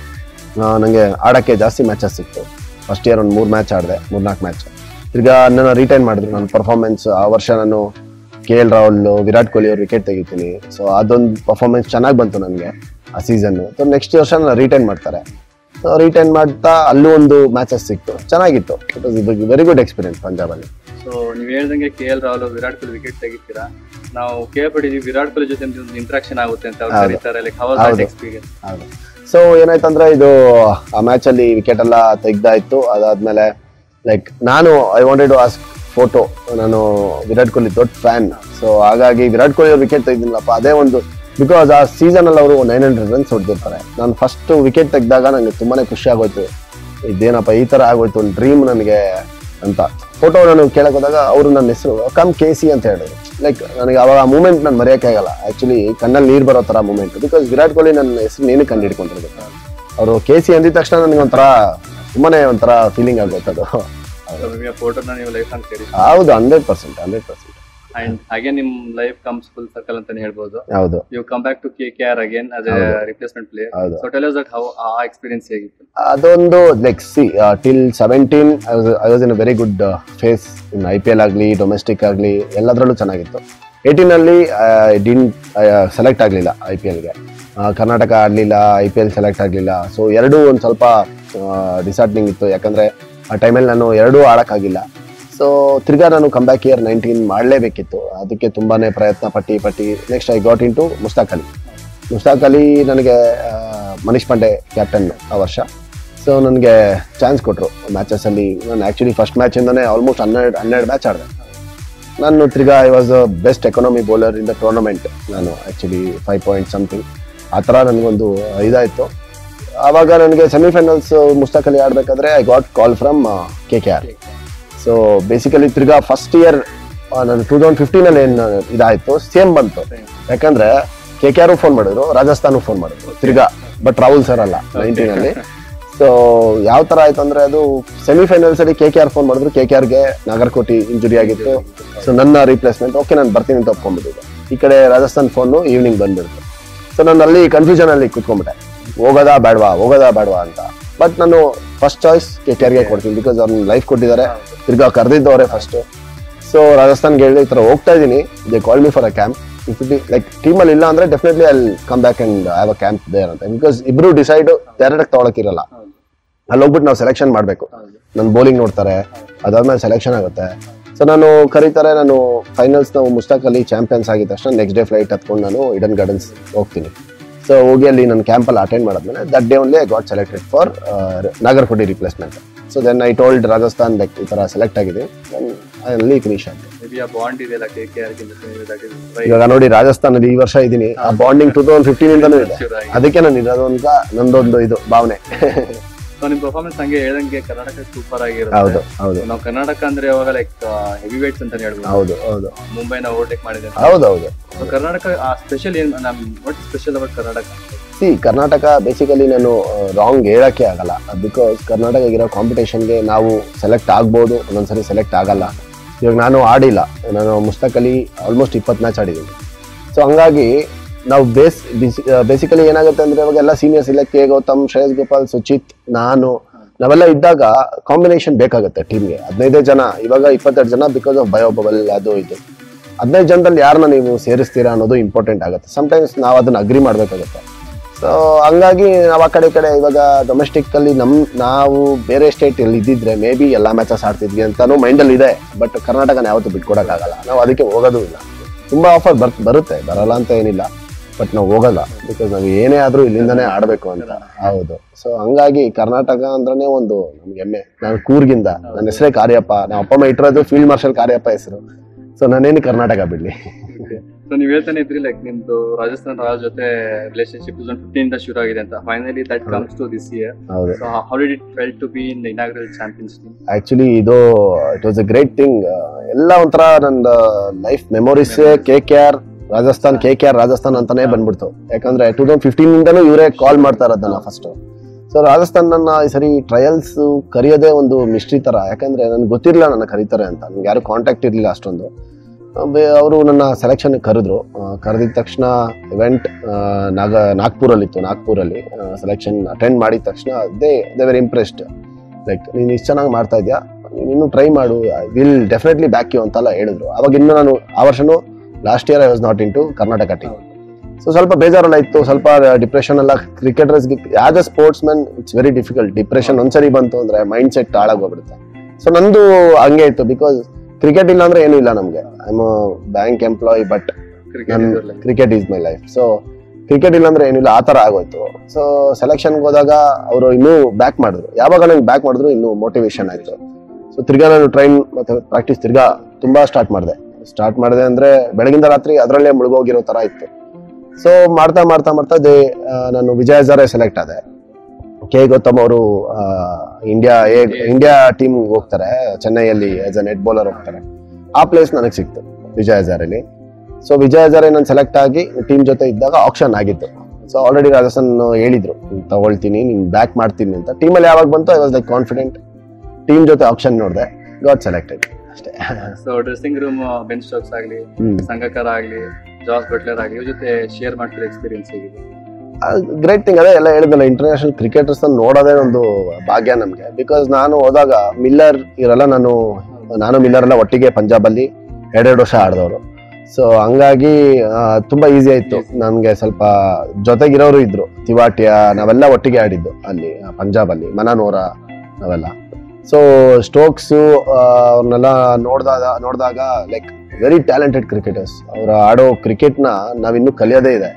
ನನಗೆ ಆಡೋಕ್ಕೆ ಜಾಸ್ತಿ ಮ್ಯಾಚಸ್ ಸಿಕ್ತು ಫಸ್ಟ್ ಇಯರ್ ಒಂದು ಮೂರು ಮ್ಯಾಚ್ ಆಡಿದೆ ಮೂರ್ನಾಲ್ಕು ಮ್ಯಾಚ್ ತಿರ್ಗಾ ನನ್ನ ರಿಟೈನ್ ಮಾಡಿದ್ರು ನನ್ನ ಪರ್ಫಾರ್ಮೆನ್ಸ್ ಆ ವರ್ಷ ನಾನು ಕೆ ಎಲ್ ರಾಹುಲ್ ವಿರಾಟ್ ಕೊಹ್ಲಿ ಅವ್ರು ವಿಕೆಟ್ ತೆಗಿತೀನಿ ಸೊ ಅದೊಂದು ಪರ್ಫಾರ್ಮೆನ್ಸ್ ಚೆನ್ನಾಗಿ ಬಂತು ನನಗೆ ಆ ಸೀಸನ್ ಸೊ ನೆಕ್ಸ್ಟ್ ವರ್ಷ ನಾನು ರಿಟೈನ್ ಮಾಡ್ತಾರೆ ಸೊ ರಿಟೈನ್ ಮಾಡ್ತಾ ಅಲ್ಲೂ ಒಂದು ಮ್ಯಾಚಸ್ ಸಿಕ್ತು ಚೆನ್ನಾಗಿತ್ತು it was very good experience ಪಂಜಾಬಲ್ಲಿ ಸೊ ನೀವು ಹೇಳ್ದಂಗೆ K L Rahul Virat Kohli wicket ತೆಗಿತೀರಾ ನಾವು ಕೇಳ್ಪಟ್ಟಿದೀವಿ ವಿರಾಟ್ ಕೊಹ್ಲಿ ಜೊತೆ ಒಂದು ಇಂಟ್ರಾಕ್ಷನ್ ಆಗುತ್ತೆ ಅಂತ ಅವ್ರು ಹೌದು. ಕರೀತಾರೆ ಲೈಕ್ ಹೌಸ್ ಹೌದು. ಎಕ್ಸ್ಪೀರಿಯನ್ಸ್ ಹೌದು ಸೊ ಏನಾಯ್ತಂದ್ರೆ ಇದು ಆ ಮ್ಯಾಚ್ ಅಲ್ಲಿ ವಿಕೆಟ್ ಎಲ್ಲ ತೆಗ್ದಾಯ್ತು ಅದಾದ್ಮೇಲೆ ಲೈಕ್ ನಾನು I wanted to ask photo ನಾನು ವಿರಾಟ್ ಕೊಹ್ಲಿ ದೊಡ್ಡ ಫ್ಯಾನ್ ಸೊ ಹಾಗಾಗಿ ವಿರಾಟ್ ಕೊಹ್ಲಿ ಅವ್ರು ವಿಕೆಟ್ ತೆಗ್ದಿಲ್ಲಪ್ಪ ಅದೇ ಒಂದು ಬಿಕಾಸ್ ಆ ಸೀಸನ್ ಅಲ್ಲಿ ಅವರು ನೈನ್ ಹಂಡ್ರೆಡ್ ರನ್ಸ್ ಹೊಡೆದಿರ್ತಾರೆ ನಾನು ಫಸ್ಟ್ ವಿಕೆಟ್ ತೆಗ್ದಾಗ ನನಗೆ ತುಂಬಾನೇ ಖುಷಿ ಆಗೋಯ್ತು ಇದೇನಪ್ಪ ಈ ತರ ಆಗೋಯ್ತು ಒಂದು ಡ್ರೀಮ್ ನನಗೆ ಅಂತ ಫೋಟೋ ನಾನು ಕೇಳಕ್ ಹೋದಾಗ ಅವರು ನನ್ನ ಹೆಸರು ಕಮ್ ಕೆ ಸಿ ಅಂತ ಹೇಳಿದ್ರು ಲೈಕ್ ನನಗೆ ಅವಾಗ ಆ ಮೂಮೆಂಟ್ ನಾನು ಮರೆಯೋಕ್ಕಾಗಲ್ಲ ಆಕ್ಚುಲಿ ಕಣ್ಣಲ್ಲಿ ನೀರು ಬರೋ ತರ ಮೂಮೆಂಟ್ ಬಿಕಾಸ್ ವಿರಾಟ್ ಕೊಹ್ಲಿ ನನ್ನ ಹೆಸರು ನೀನು ಕಂಡು ಹಿಡ್ಕೊಂಡಿರ್ಬೇಕು ಅವರು ಕೆ ಸಿ ಅಂದಿದ ತಕ್ಷಣ ನನಗೆ ಒಂಥರ ತುಂಬಾನೇ ಒಂಥರ ಫೀಲಿಂಗ್ ಆಗುತ್ತೆ ಅದು ನಿಮಗೆ ಫೋಟೋನ ನೀವು ಲೈಫ್ ಅಂತ ಸೇರಿ ಹೌದು hundred percent hundred percent and ಹಾಗೆ ನಿಮ್ ಲೈಫ್ ಕಮ್ಸ್ ಫುಲ್ ಸರ್ಕಲ್ ಅಂತಾನೆ ಹೇಳ್ಬೋದು ಹೌದು you come back to K K R again as a replacement player ಹೌದು ಸೊ ಟೆಲ್ ದಟ್ ಹೌ ಆ ಎಕ್ಸ್ಪೀರಿಯನ್ಸ್ ಹೇಗಿತ್ತು ಅದೊಂದು like see till seventeen I was in a very good phase in I P L ಆಗಲಿ domestic ಆಗಲಿ ಎಲ್ಲದರಲ್ಲೂ ಚೆನ್ನಾಗಿತ್ತು ಏಯ್ಟೀನಲ್ಲಿ ಡಿನ್ ಸೆಲೆಕ್ಟ್ ಆಗಲಿಲ್ಲ ಐ ಪಿ ಎಲ್ಗೆ ಕರ್ನಾಟಕ ಆಡಲಿಲ್ಲ ಐ ಪಿ ಎಲ್ ಸೆಲೆಕ್ಟ್ ಆಗಲಿಲ್ಲ ಸೊ ಎರಡೂ ಒಂದು ಸ್ವಲ್ಪ ಡಿಸಾರ್ಟ್ನಿಂಗ್ ಇತ್ತು ಯಾಕಂದರೆ ಆ ಟೈಮಲ್ಲಿ ನಾನು ಎರಡೂ ಆಡೋಕ್ಕಾಗಿಲ್ಲ ಸೊ ತಿರ್ಗಾ ನಾನು ಕಮ್ ಬ್ಯಾಕ್ ಇಯರ್ ನೈನ್ಟೀನ್ ಮಾಡಲೇಬೇಕಿತ್ತು ಅದಕ್ಕೆ ತುಂಬಾ ಪ್ರಯತ್ನ ಪಟ್ಟಿ ಪಟ್ಟಿ next I got into Mushtaq Ali Mushtaq Ali ನನಗೆ ಆ, ಮನೀಶ್ ಪಾಂಡೆ ಕ್ಯಾಪ್ಟನ್ ಆ ವರ್ಷ ಸೊ ನನಗೆ ಚಾನ್ಸ್ ಕೊಟ್ಟರು ಮ್ಯಾಚಸಲ್ಲಿ ನಾನು ಆ್ಯಕ್ಚುಲಿ ಫಸ್ಟ್ ಮ್ಯಾಚಿಂದನೇ ಆಲ್ಮೋಸ್ಟ್ ಹನ್ನೆರಡು ಹನ್ನೆರಡು ಮ್ಯಾಚ್ ಆಡಿದೆ ನಾನು ತಿರ್ಗಾ I was best economy bowler in the tournament ನಾನು ಆ್ಯಕ್ಚುಲಿ ಫೈವ್ ಪಾಯಿಂಟ್ ಸಮಥಿಂಗ್ ಆ ಥರ ನನಗೊಂದು ಇದಾಯಿತು ಆವಾಗ ನನಗೆ ಸೆಮಿಫೈನಲ್ಸ್ ಮುಸ್ತಾಕ್ ಅಲಿ ಆಡಬೇಕಾದ್ರೆ I got call from K K R so basically ತಿರ್ಗಾ ಫಸ್ಟ್ ಇಯರ್ ನಾನು ಟೂ ತೌಸಂಡ್ ಫಿಫ್ಟೀನಲ್ಲಿ ಏನು ಇದಾಯಿತು ಸೇಮ್ ಬಂತು ಯಾಕಂದ್ರೆ ಕೆ ಕೆ ಆರ್ ಫೋನ್ ಮಾಡಿದ್ರು ರಾಜಸ್ಥಾನ್ ಫೋನ್ ಮಾಡಿದ್ರು ತಿರ್ಗಾ ಬಟ್ ರಾಹುಲ್ ಸರ್ ಅಲ್ಲ ನೈನ್ಟೀನ್ ಅಲ್ಲಿ ಸೊ ಯಾವ ತರ ಆಯ್ತು ಅಂದ್ರೆ ಅದು ಸೆಮಿಫೈನಲ್ಸ್ ಅಲ್ಲಿ ಕೆ ಕೆ ಆರ್ ಫೋನ್ ಮಾಡಿದ್ರು ಕೆ ಕೆ ಆರ್ಗೆ ನಾಗರ್ಕೋಟಿ ಇಂಜುರಿ ಆಗಿತ್ತು ಸೊ ನನ್ನ ರಿಪ್ಲೇಸ್ಮೆಂಟ್ ಓಕೆ ನಾನು ಬರ್ತೀನಿ ಅಂತ ಒಪ್ಕೊಂಡ್ಬಿಟ್ಟಿದ್ದೆ ಈ ಕಡೆ ರಾಜಸ್ಥಾನ್ ಫೋನು ಈವ್ನಿಂಗ್ ಬಂದ್ಬಿಡ್ತು ಸೊ ನಾನು ಅಲ್ಲಿ ಕನ್ಫ್ಯೂಷನ್ ಅಲ್ಲಿ ಕುತ್ಕೊಂಡ್ಬಿಟ್ಟೆ ಹೋಗೋದಾ ಬೇಡವಾ ಹೋಗೋದಾ ಬೇಡವಾ ಅಂತ ಬಟ್ ನಾನು ಫಸ್ಟ್ ಚಾಯ್ಸ್ ಕೆ ಕೆ ಆರ್ಗೆ ಕೊಡ್ತೀನಿ ಬಿಕಾಸ್ ಅವ್ರನ್ನ ಲೈಫ್ ಕೊಟ್ಟಿದ್ದಾರೆ ತಿರ್ಗಾ ಕರೆದಿದ್ದವರೇ ಫಸ್ಟ್ ಸೊ ರಾಜಸ್ಥಾನ್ಗೆ ಹೇಳಿ ಈ ಥರ ಹೋಗ್ತಾ ಇದ್ದೀನಿ they call me for a camp if it like ಟೀಮಲ್ಲಿ ಇಲ್ಲ ಅಂದ್ರೆ ಡೆಫಿನೆಟ್ಲಿ ಅಲ್ಲಿ come back and have a camp there ಅಂತ ಬಿಕಾಸ್ ಇಬ್ರು ಡಿಸೈಡ್ ಡೈರೆಕ್ಟ್ ತಗೊಳಕ್ಕಿರಲ್ಲ ಹೌದು ಅಲ್ಲಿ ಹೋಗ್ಬಿಟ್ಟು ನಾವು ಸೆಲೆಕ್ಷನ್ ಮಾಡಬೇಕು ಹೌದು ನನ್ನ ಬೌಲಿಂಗ್ ನೋಡ್ತಾರೆ ಅದಾದ್ಮೇಲೆ ಸೆಲೆಕ್ಷನ್ ಆಗುತ್ತೆ ಸೊ ನಾನು ಕರೀತಾರೆ ನಾನು ಫೈನಲ್ಸ್ ನಾವು ಮುಸ್ತಾಕ್ ಅಲ್ಲಿ ಚಾಂಪಿಯನ್ಸ್ ಆಗಿದ ತಕ್ಷಣ ನೆಕ್ಸ್ಟ್ ಡೇ ಫ್ಲೈಟ್ ಹತ್ಕೊಂಡು ನಾನು ಇಡನ್ ಗಾರ್ಡನ್ಸ್ ಹೋಗ್ತೀನಿ ಸೊ ಹೋಗಿ ಅಲ್ಲಿ ನನ್ನ ಕ್ಯಾಂಪಲ್ಲಿ ಅಟೆಂಡ್ ಮಾಡಿದ್ಮೇಲೆ that day only I got selected for Nagarkoti replacement so then I told Rajasthan like ಈ ಥರ ಸೆಲೆಕ್ಟ್ ಆಗಿದೆ ಅಲ್ಲಿ ಫಿನಿಶ್ ಆಗಿದೆ ಮೇ ಬಿ ಆ ಬಾಂಡ್ ಇದೆಯಲ್ಲ ಕೆ ಕೆ ಆರ್ಗಿಂತ ದಟ್ ಇಸ್ ಇವಾಗ ನೋಡಿ ರಾಜಸ್ಥಾನಲ್ಲಿ ಈ ವರ್ಷ ಇದ್ದೀನಿ ಆ ಬಾಂಡಿಂಗ್ ಟೂ ತೌಸಂಡ್ ಫಿಫ್ಟೀನ್ ಇಂದನೂ ಇದೆ ಅದಕ್ಕೆ ನಾನು ಇರೋದೊಂದು ನಂದೊಂದು ಇದು ಭಾವನೆ ಸೊ ನಿಮ್ ಪರ್ಫಾರ್ಮೆನ್ಸ್ ಹಂಗೆ ಹೇಳ್ದಂಗೆ ಕರ್ನಾಟಕ ಸೂಪರ್ ಆಗಿರುತ್ತೆ ಹೌದು ಹೌದು ನಾವು ಕರ್ನಾಟಕ ಅಂದ್ರೆ ಅವಾಗ ಲೈಕ್ ಹೆವಿ ವೇಟ್ಸ್ ಅಂತ ಹೇಳ್ಬೋದು ಹೌದು ಹೌದು ಮುಂಬೈನ ಓವರ್ಟೇಕ್ ಮಾಡಿದೆ ಹೌದು ಹೌದು So, ಕರ್ನಾಟಕ ಆ ಸ್ಪೆಷಲ್ ಏನ್ ನಮ್ what special about Karnataka see Karnataka basically ನಾನು ರಾಂಗ್ ಹೇಳಕ್ಕೆ ಆಗಲ್ಲ ಬಿಕಾಸ್ ಕರ್ನಾಟಕ ಇರೋ ಕಾಂಪಿಟೇಷನ್ಗೆ ನಾವು ಸೆಲೆಕ್ಟ್ ಆಗ್ಬೋದು ಒಂದೊಂದ್ಸರಿ ಸೆಲೆಕ್ಟ್ ಆಗಲ್ಲ ಇವಾಗ ನಾನು ಆಡಿಲ್ಲ ನಾನು ಮುಸ್ತಕ್ ಅಲಿ ಆಲ್ಮೋಸ್ಟ್ ಇಪ್ಪತ್ತು ಮ್ಯಾಚ್ ಆಡಿದ್ದೀನಿ ಸೊ ಹಂಗಾಗಿ ನಾವು ಬೇಸ್ ಬೇಸಿಕಲಿ ಏನಾಗುತ್ತೆ ಅಂದ್ರೆ ಇವಾಗ ಎಲ್ಲ ಸೀನಿಯರ್ಸ್ ಇಲ್ಲ ಕೆ ಗೌತಮ್ ಶ್ರೇಯಸ್ ಗೋಪಾಲ್ ಸುಚಿತ್ ನಾನು ನಾವೆಲ್ಲ ಇದ್ದಾಗ ಕಾಂಬಿನೇಷನ್ ಬೇಕಾಗುತ್ತೆ ಟೀಮ್ಗೆ ಹದಿನೈದೇ ಜನ ಇವಾಗ ಇಪ್ಪತ್ತೆರಡು ಜನ ಬಿಕಾಸ್ ಆಫ್ ಬಯೋಬಬಲ್ ಅದು ಇದು ಹದಿನೈದು ಜನದಲ್ಲಿ ಯಾರನ್ನ ನೀವು ಸೇರಿಸ್ತೀರಾ ಅನ್ನೋದು ಇಂಪಾರ್ಟೆಂಟ್ ಆಗುತ್ತೆ ಸಮಟೈಮ್ಸ್ ನಾವು ಅದನ್ನ ಅಗ್ರಿ ಮಾಡಬೇಕಾಗುತ್ತೆ ಸೊ ಹಂಗಾಗಿ ನಾವು ಆ ಕಡೆ ಈ ಕಡೆ ಇವಾಗ ಡೊಮೆಸ್ಟಿಕ್ ಅಲ್ಲಿ ನಮ್ ನಾವು ಬೇರೆ ಸ್ಟೇಟ್ ಅಲ್ಲಿ ಇದ್ದಿದ್ರೆ ಮೇ ಬಿ ಎಲ್ಲಾ ಮ್ಯಾಚಸ್ ಆಡ್ತಿದ್ವಿ ಅಂತಾನು ಮೈಂಡಲ್ಲಿ ಇದೆ ಬಟ್ ಕರ್ನಾಟಕನ ಯಾವತ್ತೂ ಬಿಟ್ಕೊಡಕ್ಕಾಗಲ್ಲ ನಾವು ಅದಕ್ಕೆ ಹೋಗೋದು ಇಲ್ಲ ತುಂಬಾ ಆಫರ್ ಬರ್ ಬರುತ್ತೆ ಬರಲ್ಲ ಅಂತ ಏನಿಲ್ಲ ಬಟ್ ನಾವು ಹೋಗಲ್ಲ ಬಿಕಾಸ್ ನಾವು ಏನೇ ಆದ್ರೂ ಇಲ್ಲಿಂದಾನೇ ಆಡಬೇಕು ಅಂತ ಹೌದು ಸೊ ಹಂಗಾಗಿ ಕರ್ನಾಟಕ ಅಂದ್ರನೇ ಒಂದು ನಮ್ಗೆ ಹೆಮ್ಮೆ ನಾನು ಕೂರ್ಗಿಂದ ನನ್ನ ಹೆಸರೇ ಕಾರ್ಯಪ್ಪ ನಮ್ಮ ಅಪ್ಪ ಅಮ್ಮ ಇಟ್ಟಿರೋದು ಫೀಲ್ಡ್ ಮಾರ್ಷಲ್ ಕಾರ್ಯಪ್ಪ ಹೆಸರು ಸೊ ನಾನೇನು ಕರ್ನಾಟಕ ಬಿಡ್ಲಿ ಸೊ ನೀವ್ ಹೇಳ್ತಾನೆ ಇದ್ರಿ ಲೈಕ್ ನಿಮ್ದು ರಾಜಸ್ಥಾನ್ ರಾಯಲ್ ಜೊತೆ ರಿಲೇಶನ್ಶಿಪ್ ಟೂ ಫಿಫ್ಟೀನ್ ಇಂದ ಶುರು ಆಗಿದೆ ಅಂತ finally that comes to this year ಹೌದು so how did it felt to be in inaugural champions team actually ಇದು it was a great thing ಎಲ್ಲ ಒಂಥರ ನನ್ನ life memories K K R Rajasthan K K R Rajasthan ಅಂತಾನೆ ಬಂದ್ಬಿಡ್ತು ಯಾಕಂದ್ರೆ two thousand fifteen ಇಂದನೂ ಇವರೇ ಕಾಲ್ ಮಾಡ್ತಾ ಇರೋದನ್ನ ಫಸ್ಟ್ ಸೊ ರಾಜಸ್ಥಾನ್ ನನ್ನ ಈ ಸರಿ ಟ್ರಯಲ್ಸ್ ಕರೆಯೋದೇ ಒಂದು ಮಿಸ್ಟ್ರಿ ತರ ಯಾಕಂದ್ರೆ ನನ್ಗೆ ಗೊತ್ತಿರಲಿಲ್ಲ ನನ್ನ ಕರೀತಾರೆ ಅಂತ ನನ್ಗೆ ಯಾರು ಕಾಂಟ್ಯಾಕ್ಟ್ ಇರಲಿಲ್ಲ ಅಷ್ಟೊಂದು ಅವರು ನನ್ನ ಸೆಲೆಕ್ಷನ್ ಕರೆದ್ರು ಕರೆದಿದ ತಕ್ಷಣ ಇವೆಂಟ್ ನಾಗ ನಾಗ್ಪುರಲ್ಲಿತ್ತು ನಾಗ್ಪುರಲ್ಲಿ ಸೆಲೆಕ್ಷನ್ ಅಟೆಂಡ್ ಮಾಡಿದ ತಕ್ಷಣ they they very impressed like ನೀನು ಇಷ್ಟು ಚೆನ್ನಾಗಿ ಮಾಡ್ತಾ ಇದೆಯಾ ನೀನು ಇನ್ನೂ ಟ್ರೈ ಮಾಡು ವಿಲ್ ಡೆಫಿನೆಟ್ಲಿ ಬ್ಯಾಕ್ ಯು ಅಂತೆಲ್ಲ ಹೇಳಿದ್ರು ಅವಾಗ ಇನ್ನು ನಾನು ಆ ವರ್ಷನೂ last year I was not into Karnataka team so ಸ್ವಲ್ಪ ಬೇಜಾರೆಲ್ಲ ಇತ್ತು ಸ್ವಲ್ಪ ಡಿಪ್ರೆಷನ್ ಎಲ್ಲ ಕ್ರಿಕೆಟರ್ಸ್ಗೆ as a sportsman it's very difficult depression ಒಂದ್ಸರಿ ಬಂತು ಅಂದ್ರೆ ಮೈಂಡ್ ಸೆಟ್ ಹಾಳಾಗೋಗ್ಬಿಡುತ್ತೆ ಸೊ ನಂದು ಹಂಗೆ ಇತ್ತು ಬಿಕಾಸ್ ಕ್ರಿಕೆಟ್ ಇಲ್ಲ ಅಂದ್ರೆ ಏನೂ ಇಲ್ಲ ನಮಗೆ I am bank employee but cricket cricket is my life so cricket ಇಲ್ಲ ಅಂದ್ರೆ ಏನಿಲ್ಲ ಆ ತರ ಆಗೋಯ್ತು ಸೊ ಸೆಲೆಕ್ಷನ್ಗೆ ಹೋದಾಗ ಅವರು ಇನ್ನೂ ಬ್ಯಾಕ್ ಮಾಡಿದ್ರು ಯಾವಾಗ ನಂಗೆ ಬ್ಯಾಕ್ ಮಾಡಿದ್ರು ಇನ್ನೂ ಮೋಟಿವೇಶನ್ ಆಯ್ತು ಸೊ ತಿರ್ಗಾ ನಾನು ಟ್ರೈನ್ ಮತ್ತೆ ಪ್ರಾಕ್ಟೀಸ್ ತಿರ್ಗಾ ತುಂಬಾ ಸ್ಟಾರ್ಟ್ ಮಾಡಿದೆ ಸ್ಟಾರ್ಟ್ ಮಾಡಿದೆ ಅಂದ್ರೆ ಬೆಳಗಿಂದ ರಾತ್ರಿ ಅದರಲ್ಲೇ ಮುಳುಗೋಗಿರೋ ತರ ಇತ್ತು ಸೊ ಮಾಡ್ತಾ ಮಾಡ್ತಾ ಮಾಡ್ತಾ ದೇ ಆ, ನಾನು ವಿಜಯ ಹಜಾರೆ ಸೆಲೆಕ್ಟ್ ಆದೆ ಕೆ ಗೌತಮ್ ಅವರು ಇಂಡಿಯಾ ಇಂಡಿಯಾ ಟೀಮ್ ಹೋಗ್ತಾರೆ ಚೆನ್ನೈಯಲ್ಲಿ ಆಸ್ ಅ ನೆಟ್ ಬೌಲರ್ ಹೋಗ್ತಾರೆ ಆ ಪ್ಲೇಸ್ ನನಗೆ ಸಿಕ್ತು ವಿಜಯ ಹಜಾರೆಲಿ ಸೊ ವಿಜಯ ಹಜಾರೆ ನಾನು ಸೆಲೆಕ್ಟ್ ಆಗಿ ಟೀಮ್ ಜೊತೆ ಇದ್ದಾಗ ಆಪ್ಷನ್ ಆಗಿತ್ತು ಸೊ ಆಲ್ರೆಡಿ ರಾಜಸ್ಥಾನ್ ಹೇಳಿದ್ರು ನೀನ್ ತಗೊಳ್ತೀನಿ ನೀನ್ ಬ್ಯಾಕ್ ಮಾಡ್ತೀನಿ ಅಂತ ಟೀಮಲ್ಲಿ ಯಾವಾಗ ಬಂತು I was like confident team ಜೊತೆ ಆಪ್ಷನ್ ನೋಡಿದೆ ಗಾಟ್ ಸೆಲೆಕ್ಟೆಡ್ ಅಷ್ಟೇ so dressing room bench Stokes ಆಗ್ಲಿ ಹ್ಮ್ ಸಂಘಕರ ಆಗ್ಲಿ ಜಾಸ್ ಬಟ್ಲರ್ ಆಗ್ಲಿ ಇವ್ರ ಜೊತೆ ಶೇರ್ ಮಾಡ್ತಿರೋ ಎಕ್ಸ್ಪೀರಿಯನ್ಸ್ ಹೇಗಿದೆ ಗ್ರೇಟ್ ಥಿಂಗ್ ಅದೇ ಎಲ್ಲ ಹೇಳಿದಲ್ಲ ಇಂಟರ್ನ್ಯಾಷನಲ್ ಕ್ರಿಕೆಟರ್ಸ್ ನೋಡೋದೇ ಒಂದು ಭಾಗ್ಯ ನಮಗೆ ಬಿಕಾಸ್ ನಾನು ಹೋದಾಗ ಮಿಲ್ಲರ್ ಇವರೆಲ್ಲ ನಾನು ನಾನು ಮಿಲ್ಲರ್ ಎಲ್ಲ ಒಟ್ಟಿಗೆ ಪಂಜಾಬ್ ಅಲ್ಲಿ ಎರಡೆರಡು ವರ್ಷ ಆಡಿದವರು ಸೊ ಹಂಗಾಗಿ ಆ, ತುಂಬಾ ಈಸಿ ಆಯ್ತು ನನ್ಗೆ ಸ್ವಲ್ಪ ಜೊತೆಗಿರೋರು ಇದ್ರು ತಿವಾಟಿಯ ನಾವೆಲ್ಲ ಒಟ್ಟಿಗೆ ಆಡಿದ್ದು ಅಲ್ಲಿ ಆ, ಪಂಜಾಬ್ ಅಲ್ಲಿ ಮನಾನೋರ ನಾವೆಲ್ಲ ಸೊ ಸ್ಟೋಕ್ಸ್ ಅವ್ರನ್ನೆಲ್ಲ ನೋಡಿದಾಗ ನೋಡಿದಾಗ ಲೈಕ್ ವೆರಿ ಟ್ಯಾಲೆಂಟೆಡ್ ಕ್ರಿಕೆಟರ್ಸ್ ಅವ್ರ ಆಡೋ ಕ್ರಿಕೆಟ್ನ ನಾವಿನ್ನೂ ಕಲಿಯೋದೇ ಇದೆ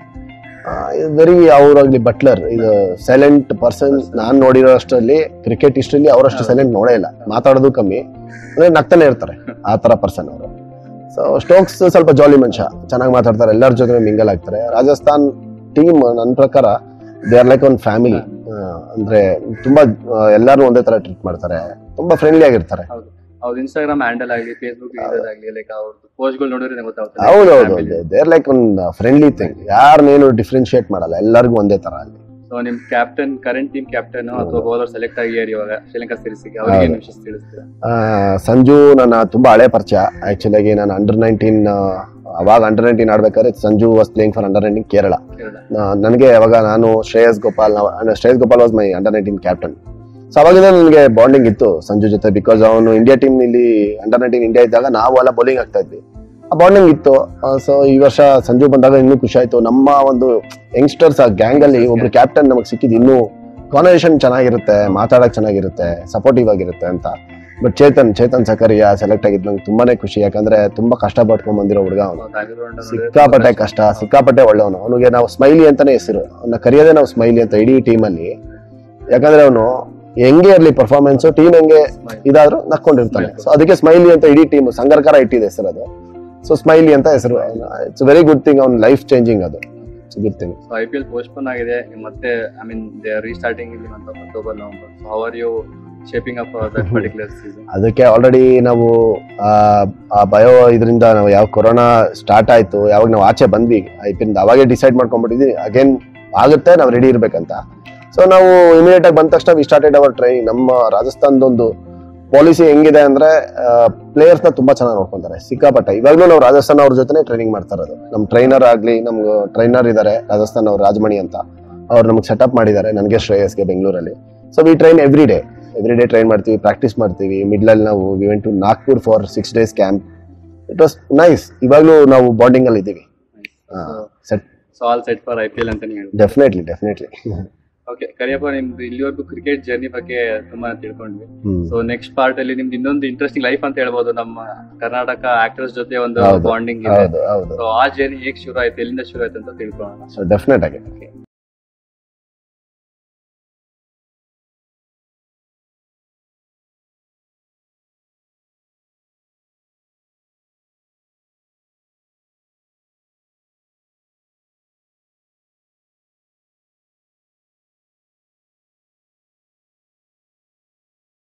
ವೆರಿ ಅವ್ರಾಗ್ಲಿ ಬಟ್ಲರ್ ಇದು ಸೈಲೆಂಟ್ ಪರ್ಸನ್ ನಾನ್ ನೋಡಿರೋ ಅಷ್ಟರಲ್ಲಿ ಕ್ರಿಕೆಟ್ ಇಷ್ಟರಲ್ಲಿ ಅವರಷ್ಟು ಸೈಲೆಂಟ್ ನೋಡೇ ಇಲ್ಲ ಮಾತಾಡೋದು ಕಮ್ಮಿ ಅಂದ್ರೆ ನಗ್ತಾನೆ ಇರ್ತಾರೆ ಆ ತರ ಪರ್ಸನ್ ಅವರು ಸೊ ಸ್ಟೋಕ್ಸ್ ಸ್ವಲ್ಪ ಜಾಲಿ ಮನುಷ್ಯ ಚೆನ್ನಾಗಿ ಮಾತಾಡ್ತಾರೆ ಎಲ್ಲರ ಜೊತೆ ಮಿಂಗಲ್ ಆಗ್ತಾರೆ ರಾಜಸ್ಥಾನ್ ಟೀಮ್ ನನ್ನ ಪ್ರಕಾರ ದೇ ಆರ್ ಲೈಕ್ ಒಂದು ಫ್ಯಾಮಿಲಿ ಅಂದ್ರೆ ತುಂಬಾ ಎಲ್ಲರೂ ಒಂದೇ ತರ ಟ್ರೀಟ್ ಮಾಡ್ತಾರೆ ತುಂಬಾ ಫ್ರೆಂಡ್ಲಿ ಆಗಿರ್ತಾರೆ ಅವ್ರ ಇನ್ಸ್ಟಾಗ್ರಾಮ್ ಹ್ಯಾಂಡಲ್ ಆಗ್ಲಿ ಫೇಸ್ಬುಕ್ ಇದಾಗ್ಲಿ ಲೈಕ್ ಅವ್ರದ್ದು ಪೋಸ್ಟ್ಗಳು ನೋಡಿದ್ರೆ ಗೊತ್ತಾಗುತ್ತೆ ಹೌದೌದು ದೇರ್ ಲೈಕ್ ಒಂದು ಫ್ರೆಂಡ್ಲಿ ಥಿಂಗ್ ಯಾರನ್ನೇನು ಡಿಫ್ರೆನ್ಶಿಯೇಟ್ ಮಾಡಲ್ಲ ಎಲ್ಲರಿಗೂ ಒಂದೇ ತರ ಅಲ್ಲಿ ಸೊ ನಿಮ್ ಕ್ಯಾಪ್ಟನ್ ಕರೆಂಟ್ ಟೀಮ್ ಕ್ಯಾಪ್ಟನ್ ಅಥವಾ ಬೌಲರ್ ಸೆಲೆಕ್ಟ್ ಆಗಿಯಾರ ಇವಾಗ ಶ್ರೀಲಂಕಾ ಸೀರೀಸ್ಗೆ ಅವ್ರಿಗೆ ಏನು ವಿಷಯ ತಿಳಿಸ್ತೀರಾ ಆ, ಸಂಜು ನನ್ನ ತುಂಬಾ ಹಳೆ ಪರಿಚಯ ಆಕ್ಚುಲಿ ನಾನು ಅಂಡರ್ ನೈನ್ಟೀನ್ ಅವಾಗ ಅಂಡರ್ ನೈನ್ಟೀನ್ ಆಡ್ಬೇಕಾದ್ರೆ Sanju was playing for under nineteen Kerala Kerala ನಾ- ನನಗೆ ಅವಾಗ ನಾನು ಶ್ರೇಯಸ್ ಗೋಪಾಲ್ ನಾವು- ಅಂದ್ರೆ Shreyas Gopal was my under nineteen captain so ಅವಾಗಿಂದ ನನಗೆ ಬಾಂಡಿಂಗ್ ಇತ್ತು ಸಂಜು ಜೊತೆ ಬಿಕಾಸ್ ಅವನು ಇಂಡಿಯಾ ಟೀಮ್ ಇಲ್ಲಿ ಅಂಡರ್ ನೈನ್ಟೀನ್ ಇಂಡಿಯಾ ಇದ್ದಾಗ ನಾವು ಎಲ್ಲ ಬೌಲಿಂಗ್ ಆಗ್ತಾ ಇದ್ವಿ ಆ ಬಾಂಡಿಂಗ್ ಇತ್ತು ಸೊ ಈ ವರ್ಷ ಸಂಜು ಬಂದಾಗ ಇನ್ನೂ ಖುಷಿ ಆಯ್ತು ನಮ್ಮ ಒಂದು ಯಂಗ್ಸ್ಟರ್ಸ್ ಆ ಗ್ಯಾಂಗ್ ಅಲ್ಲಿ ಒಬ್ರು ಕ್ಯಾಪ್ಟನ್ ನಮಗೆ ಸಿಕ್ಕಿದ್ ಇನ್ನೂ ಕಾನ್ವರ್ಸೇಷನ್ ಚೆನ್ನಾಗಿರುತ್ತೆ ಮಾತಾಡಕ್ ಚೆನ್ನಾಗಿರುತ್ತೆ ಸಪೋರ್ಟಿವ್ ಆಗಿರುತ್ತೆ ಅಂತ ಬಟ್ ಚೇತನ್ ಚೇತನ್ ಸಕರಿಯಾ ಸೆಲೆಕ್ಟ್ ಆಗಿದ್ ನಂಗೆ ತುಂಬಾನೇ ಖುಷಿ ಯಾಕಂದ್ರೆ ತುಂಬಾ ಕಷ್ಟ ಪಟ್ಕೊಂಡ್ ಬಂದಿರೋ ಹುಡುಗ ಅವನು ಸಿಕ್ಕಾಪಟ್ಟೆ ಕಷ್ಟ ಸಿಕ್ಕಾಪಟ್ಟೆ ಒಳ್ಳೆಯವನು ಅವನಿಗೆ ನಾವು ಸ್ಮೈಲಿ ಅಂತಾನೆ ಹೆಸರು ಅವನ್ನ ಕರೆಯೋದೇ ನಾವು ಸ್ಮೈಲಿ ಅಂತ ಇಡೀ ಟೀಮ್ ಅಲ್ಲಿ ಯಾಕಂದ್ರೆ ಅವನು ಹೆಂಗೆ ಇರ್ಲಿ ಪರ್ಫಾರ್ಮೆನ್ಸ್ ಟೀಮ್ ಹೆಂಗೆ ಇದಾದ್ರೂ ನಕ್ಕೊಂಡಿರ್ತಾನೆ ಸೊ ಅದಕ್ಕೆ ಸ್ಮೈಲಿ ಅಂತ ಇಡೀ ಟೀಮ್ ಸಂಗರ್ಕರ ಇಟ್ಟಿದೆ ಹೆಸರು ಅದು ಸೊ ಸ್ಮೈಲಿ ಅಂತ ಹೆಸರು ಇಟ್ಸ್ ವೆರಿ ಗುಡ್ ಥಿಂಗ್ ಅವ್ನ ಲೈಫ್ ಚೇಂಜಿಂಗ್ ಅದು it's good thing so I P L postpone ಆಗಿದೆ ಮತ್ತೆ ಐ ಮೀನ್ ದೇ ರೀಸ್ಟಾರ್ಟಿಂಗ್ ಇಲ್ಲಿ month of October November so how are you shaping up that particular season ಅದಕ್ಕೆ already ನಾವು ಆ, ಆ bio ಇದರಿಂದ ನಾವು ಯಾವ ಕೊರೋನಾ ಸ್ಟಾರ್ಟ್ ಆಯ್ತು ಯಾವಾಗ ನಾವು ಆಚೆ ಬಂದ್ವಿ ಐ ಪಿ ಅವಾಗೇ ಡಿಸೈಡ್ ಮಾಡ್ಕೊಂಡ್ಬಿಟ್ಟಿದ್ವಿ ಅಗೇನ್ ಆಗುತ್ತೆ ನಾವು ರೆಡಿ ಇರ್ಬೇಕಂತ ಸೊ ನಾವು ಇಮಿಡಿಯೇಟ್ ಆಗಿ ಬಂದ ತಕ್ಷಣ ವಿ ಸ್ಟಾರ್ಟೆಡ್ ಅವರ್ ಟ್ರೈ ನಮ್ಮ ರಾಜಸ್ಥಾನದೊಂದು ಪಾಲಿಸಿ ಹೆಂಗಿದೆ ಅಂದ್ರೆ ಪ್ಲೇಯರ್ಸ್ ನ ತುಂಬಾ ಚೆನ್ನಾಗಿ ನೋಡ್ಕೊಂತಾರೆ ಸಿಕ್ಕಾಪಟ್ಟೆ ಇವಾಗ್ಲೂ ನಾವು ರಾಜಸ್ಥಾನ್ ಅವ್ರ ಜೊತೆ ಟ್ರೈನಿಂಗ್ ಮಾಡ್ತಾ ಇರೋದು ನಮ್ ಟ್ರೈನರ್ ಆಗ್ಲಿ ನಮ್ಗೆ ಟ್ರೈನರ್ ಇದಾರೆ ರಾಜಸ್ಥಾನ್ ಅವ್ರು ರಾಜಮಣಿ ಅಂತ ಅವ್ರು ನಮ್ಗೆ ಸೆಟಪ್ ಮಾಡಿದ್ದಾರೆ ನನಗೆ ಶ್ರೇಯಸ್ಗೆ ಬೆಂಗಳೂರಲ್ಲಿ so we train every day every day train ಮಾಡ್ತೀವಿ ಪ್ರಾಕ್ಟೀಸ್ ಮಾಡ್ತೀವಿ ಮಿಡ್ಲಲ್ಲಿ ನಾವು we went to Nagpur for six days camp it was nice ಇವಾಗ್ಲೂ ನಾವು ಬಾಂಡಿಂಗ್ ಅಲ್ಲಿ ಇದ್ದೀವಿ set so all set for I P L ಅಂತಾನೆ ಹೇಳ್ಬೋದು ಡೆಫಿನೆಟ್ಲಿ ಡೆಫಿನೆಟ್ಲಿ ಓಕೆ ಕರಿಯಪ್ಪ ನಿಮ್ದು ಇಲ್ಲಿವರೆಗೂ ಕ್ರಿಕೆಟ್ ಜರ್ನಿ ಬಗ್ಗೆ ತುಂಬಾ ತಿಳ್ಕೊಂಡ್ವಿ ಹ್ಮ್ ಸೊ ನೆಕ್ಸ್ಟ್ ಪಾರ್ಟ್ ಅಲ್ಲಿ ನಿಮ್ದು ಇನ್ನೊಂದು ಇಂಟ್ರೆಸ್ಟಿಂಗ್ ಲೈಫ್ ಅಂತ ಹೇಳ್ಬೋದು ನಮ್ಮ ಕರ್ನಾಟಕ ಆಕ್ಟರ್ಸ್ ಜೊತೆ ಒಂದು ಹೌದು. ಬಾಂಡಿಂಗ್ ಇದೆ ಹೌದು ಹೌದು ಸೊ ಆ ಜರ್ನಿ ಹೇಗ್ ಶುರು ಆಯ್ತು ಎಲ್ಲಿಂದ ಶುರು ಆಯ್ತು ಅಂತ ತಿಳ್ಕೊಳ್ಳೋಣ ಸೊ ಡೆಫಿನೆಟ್ ಆಗಿ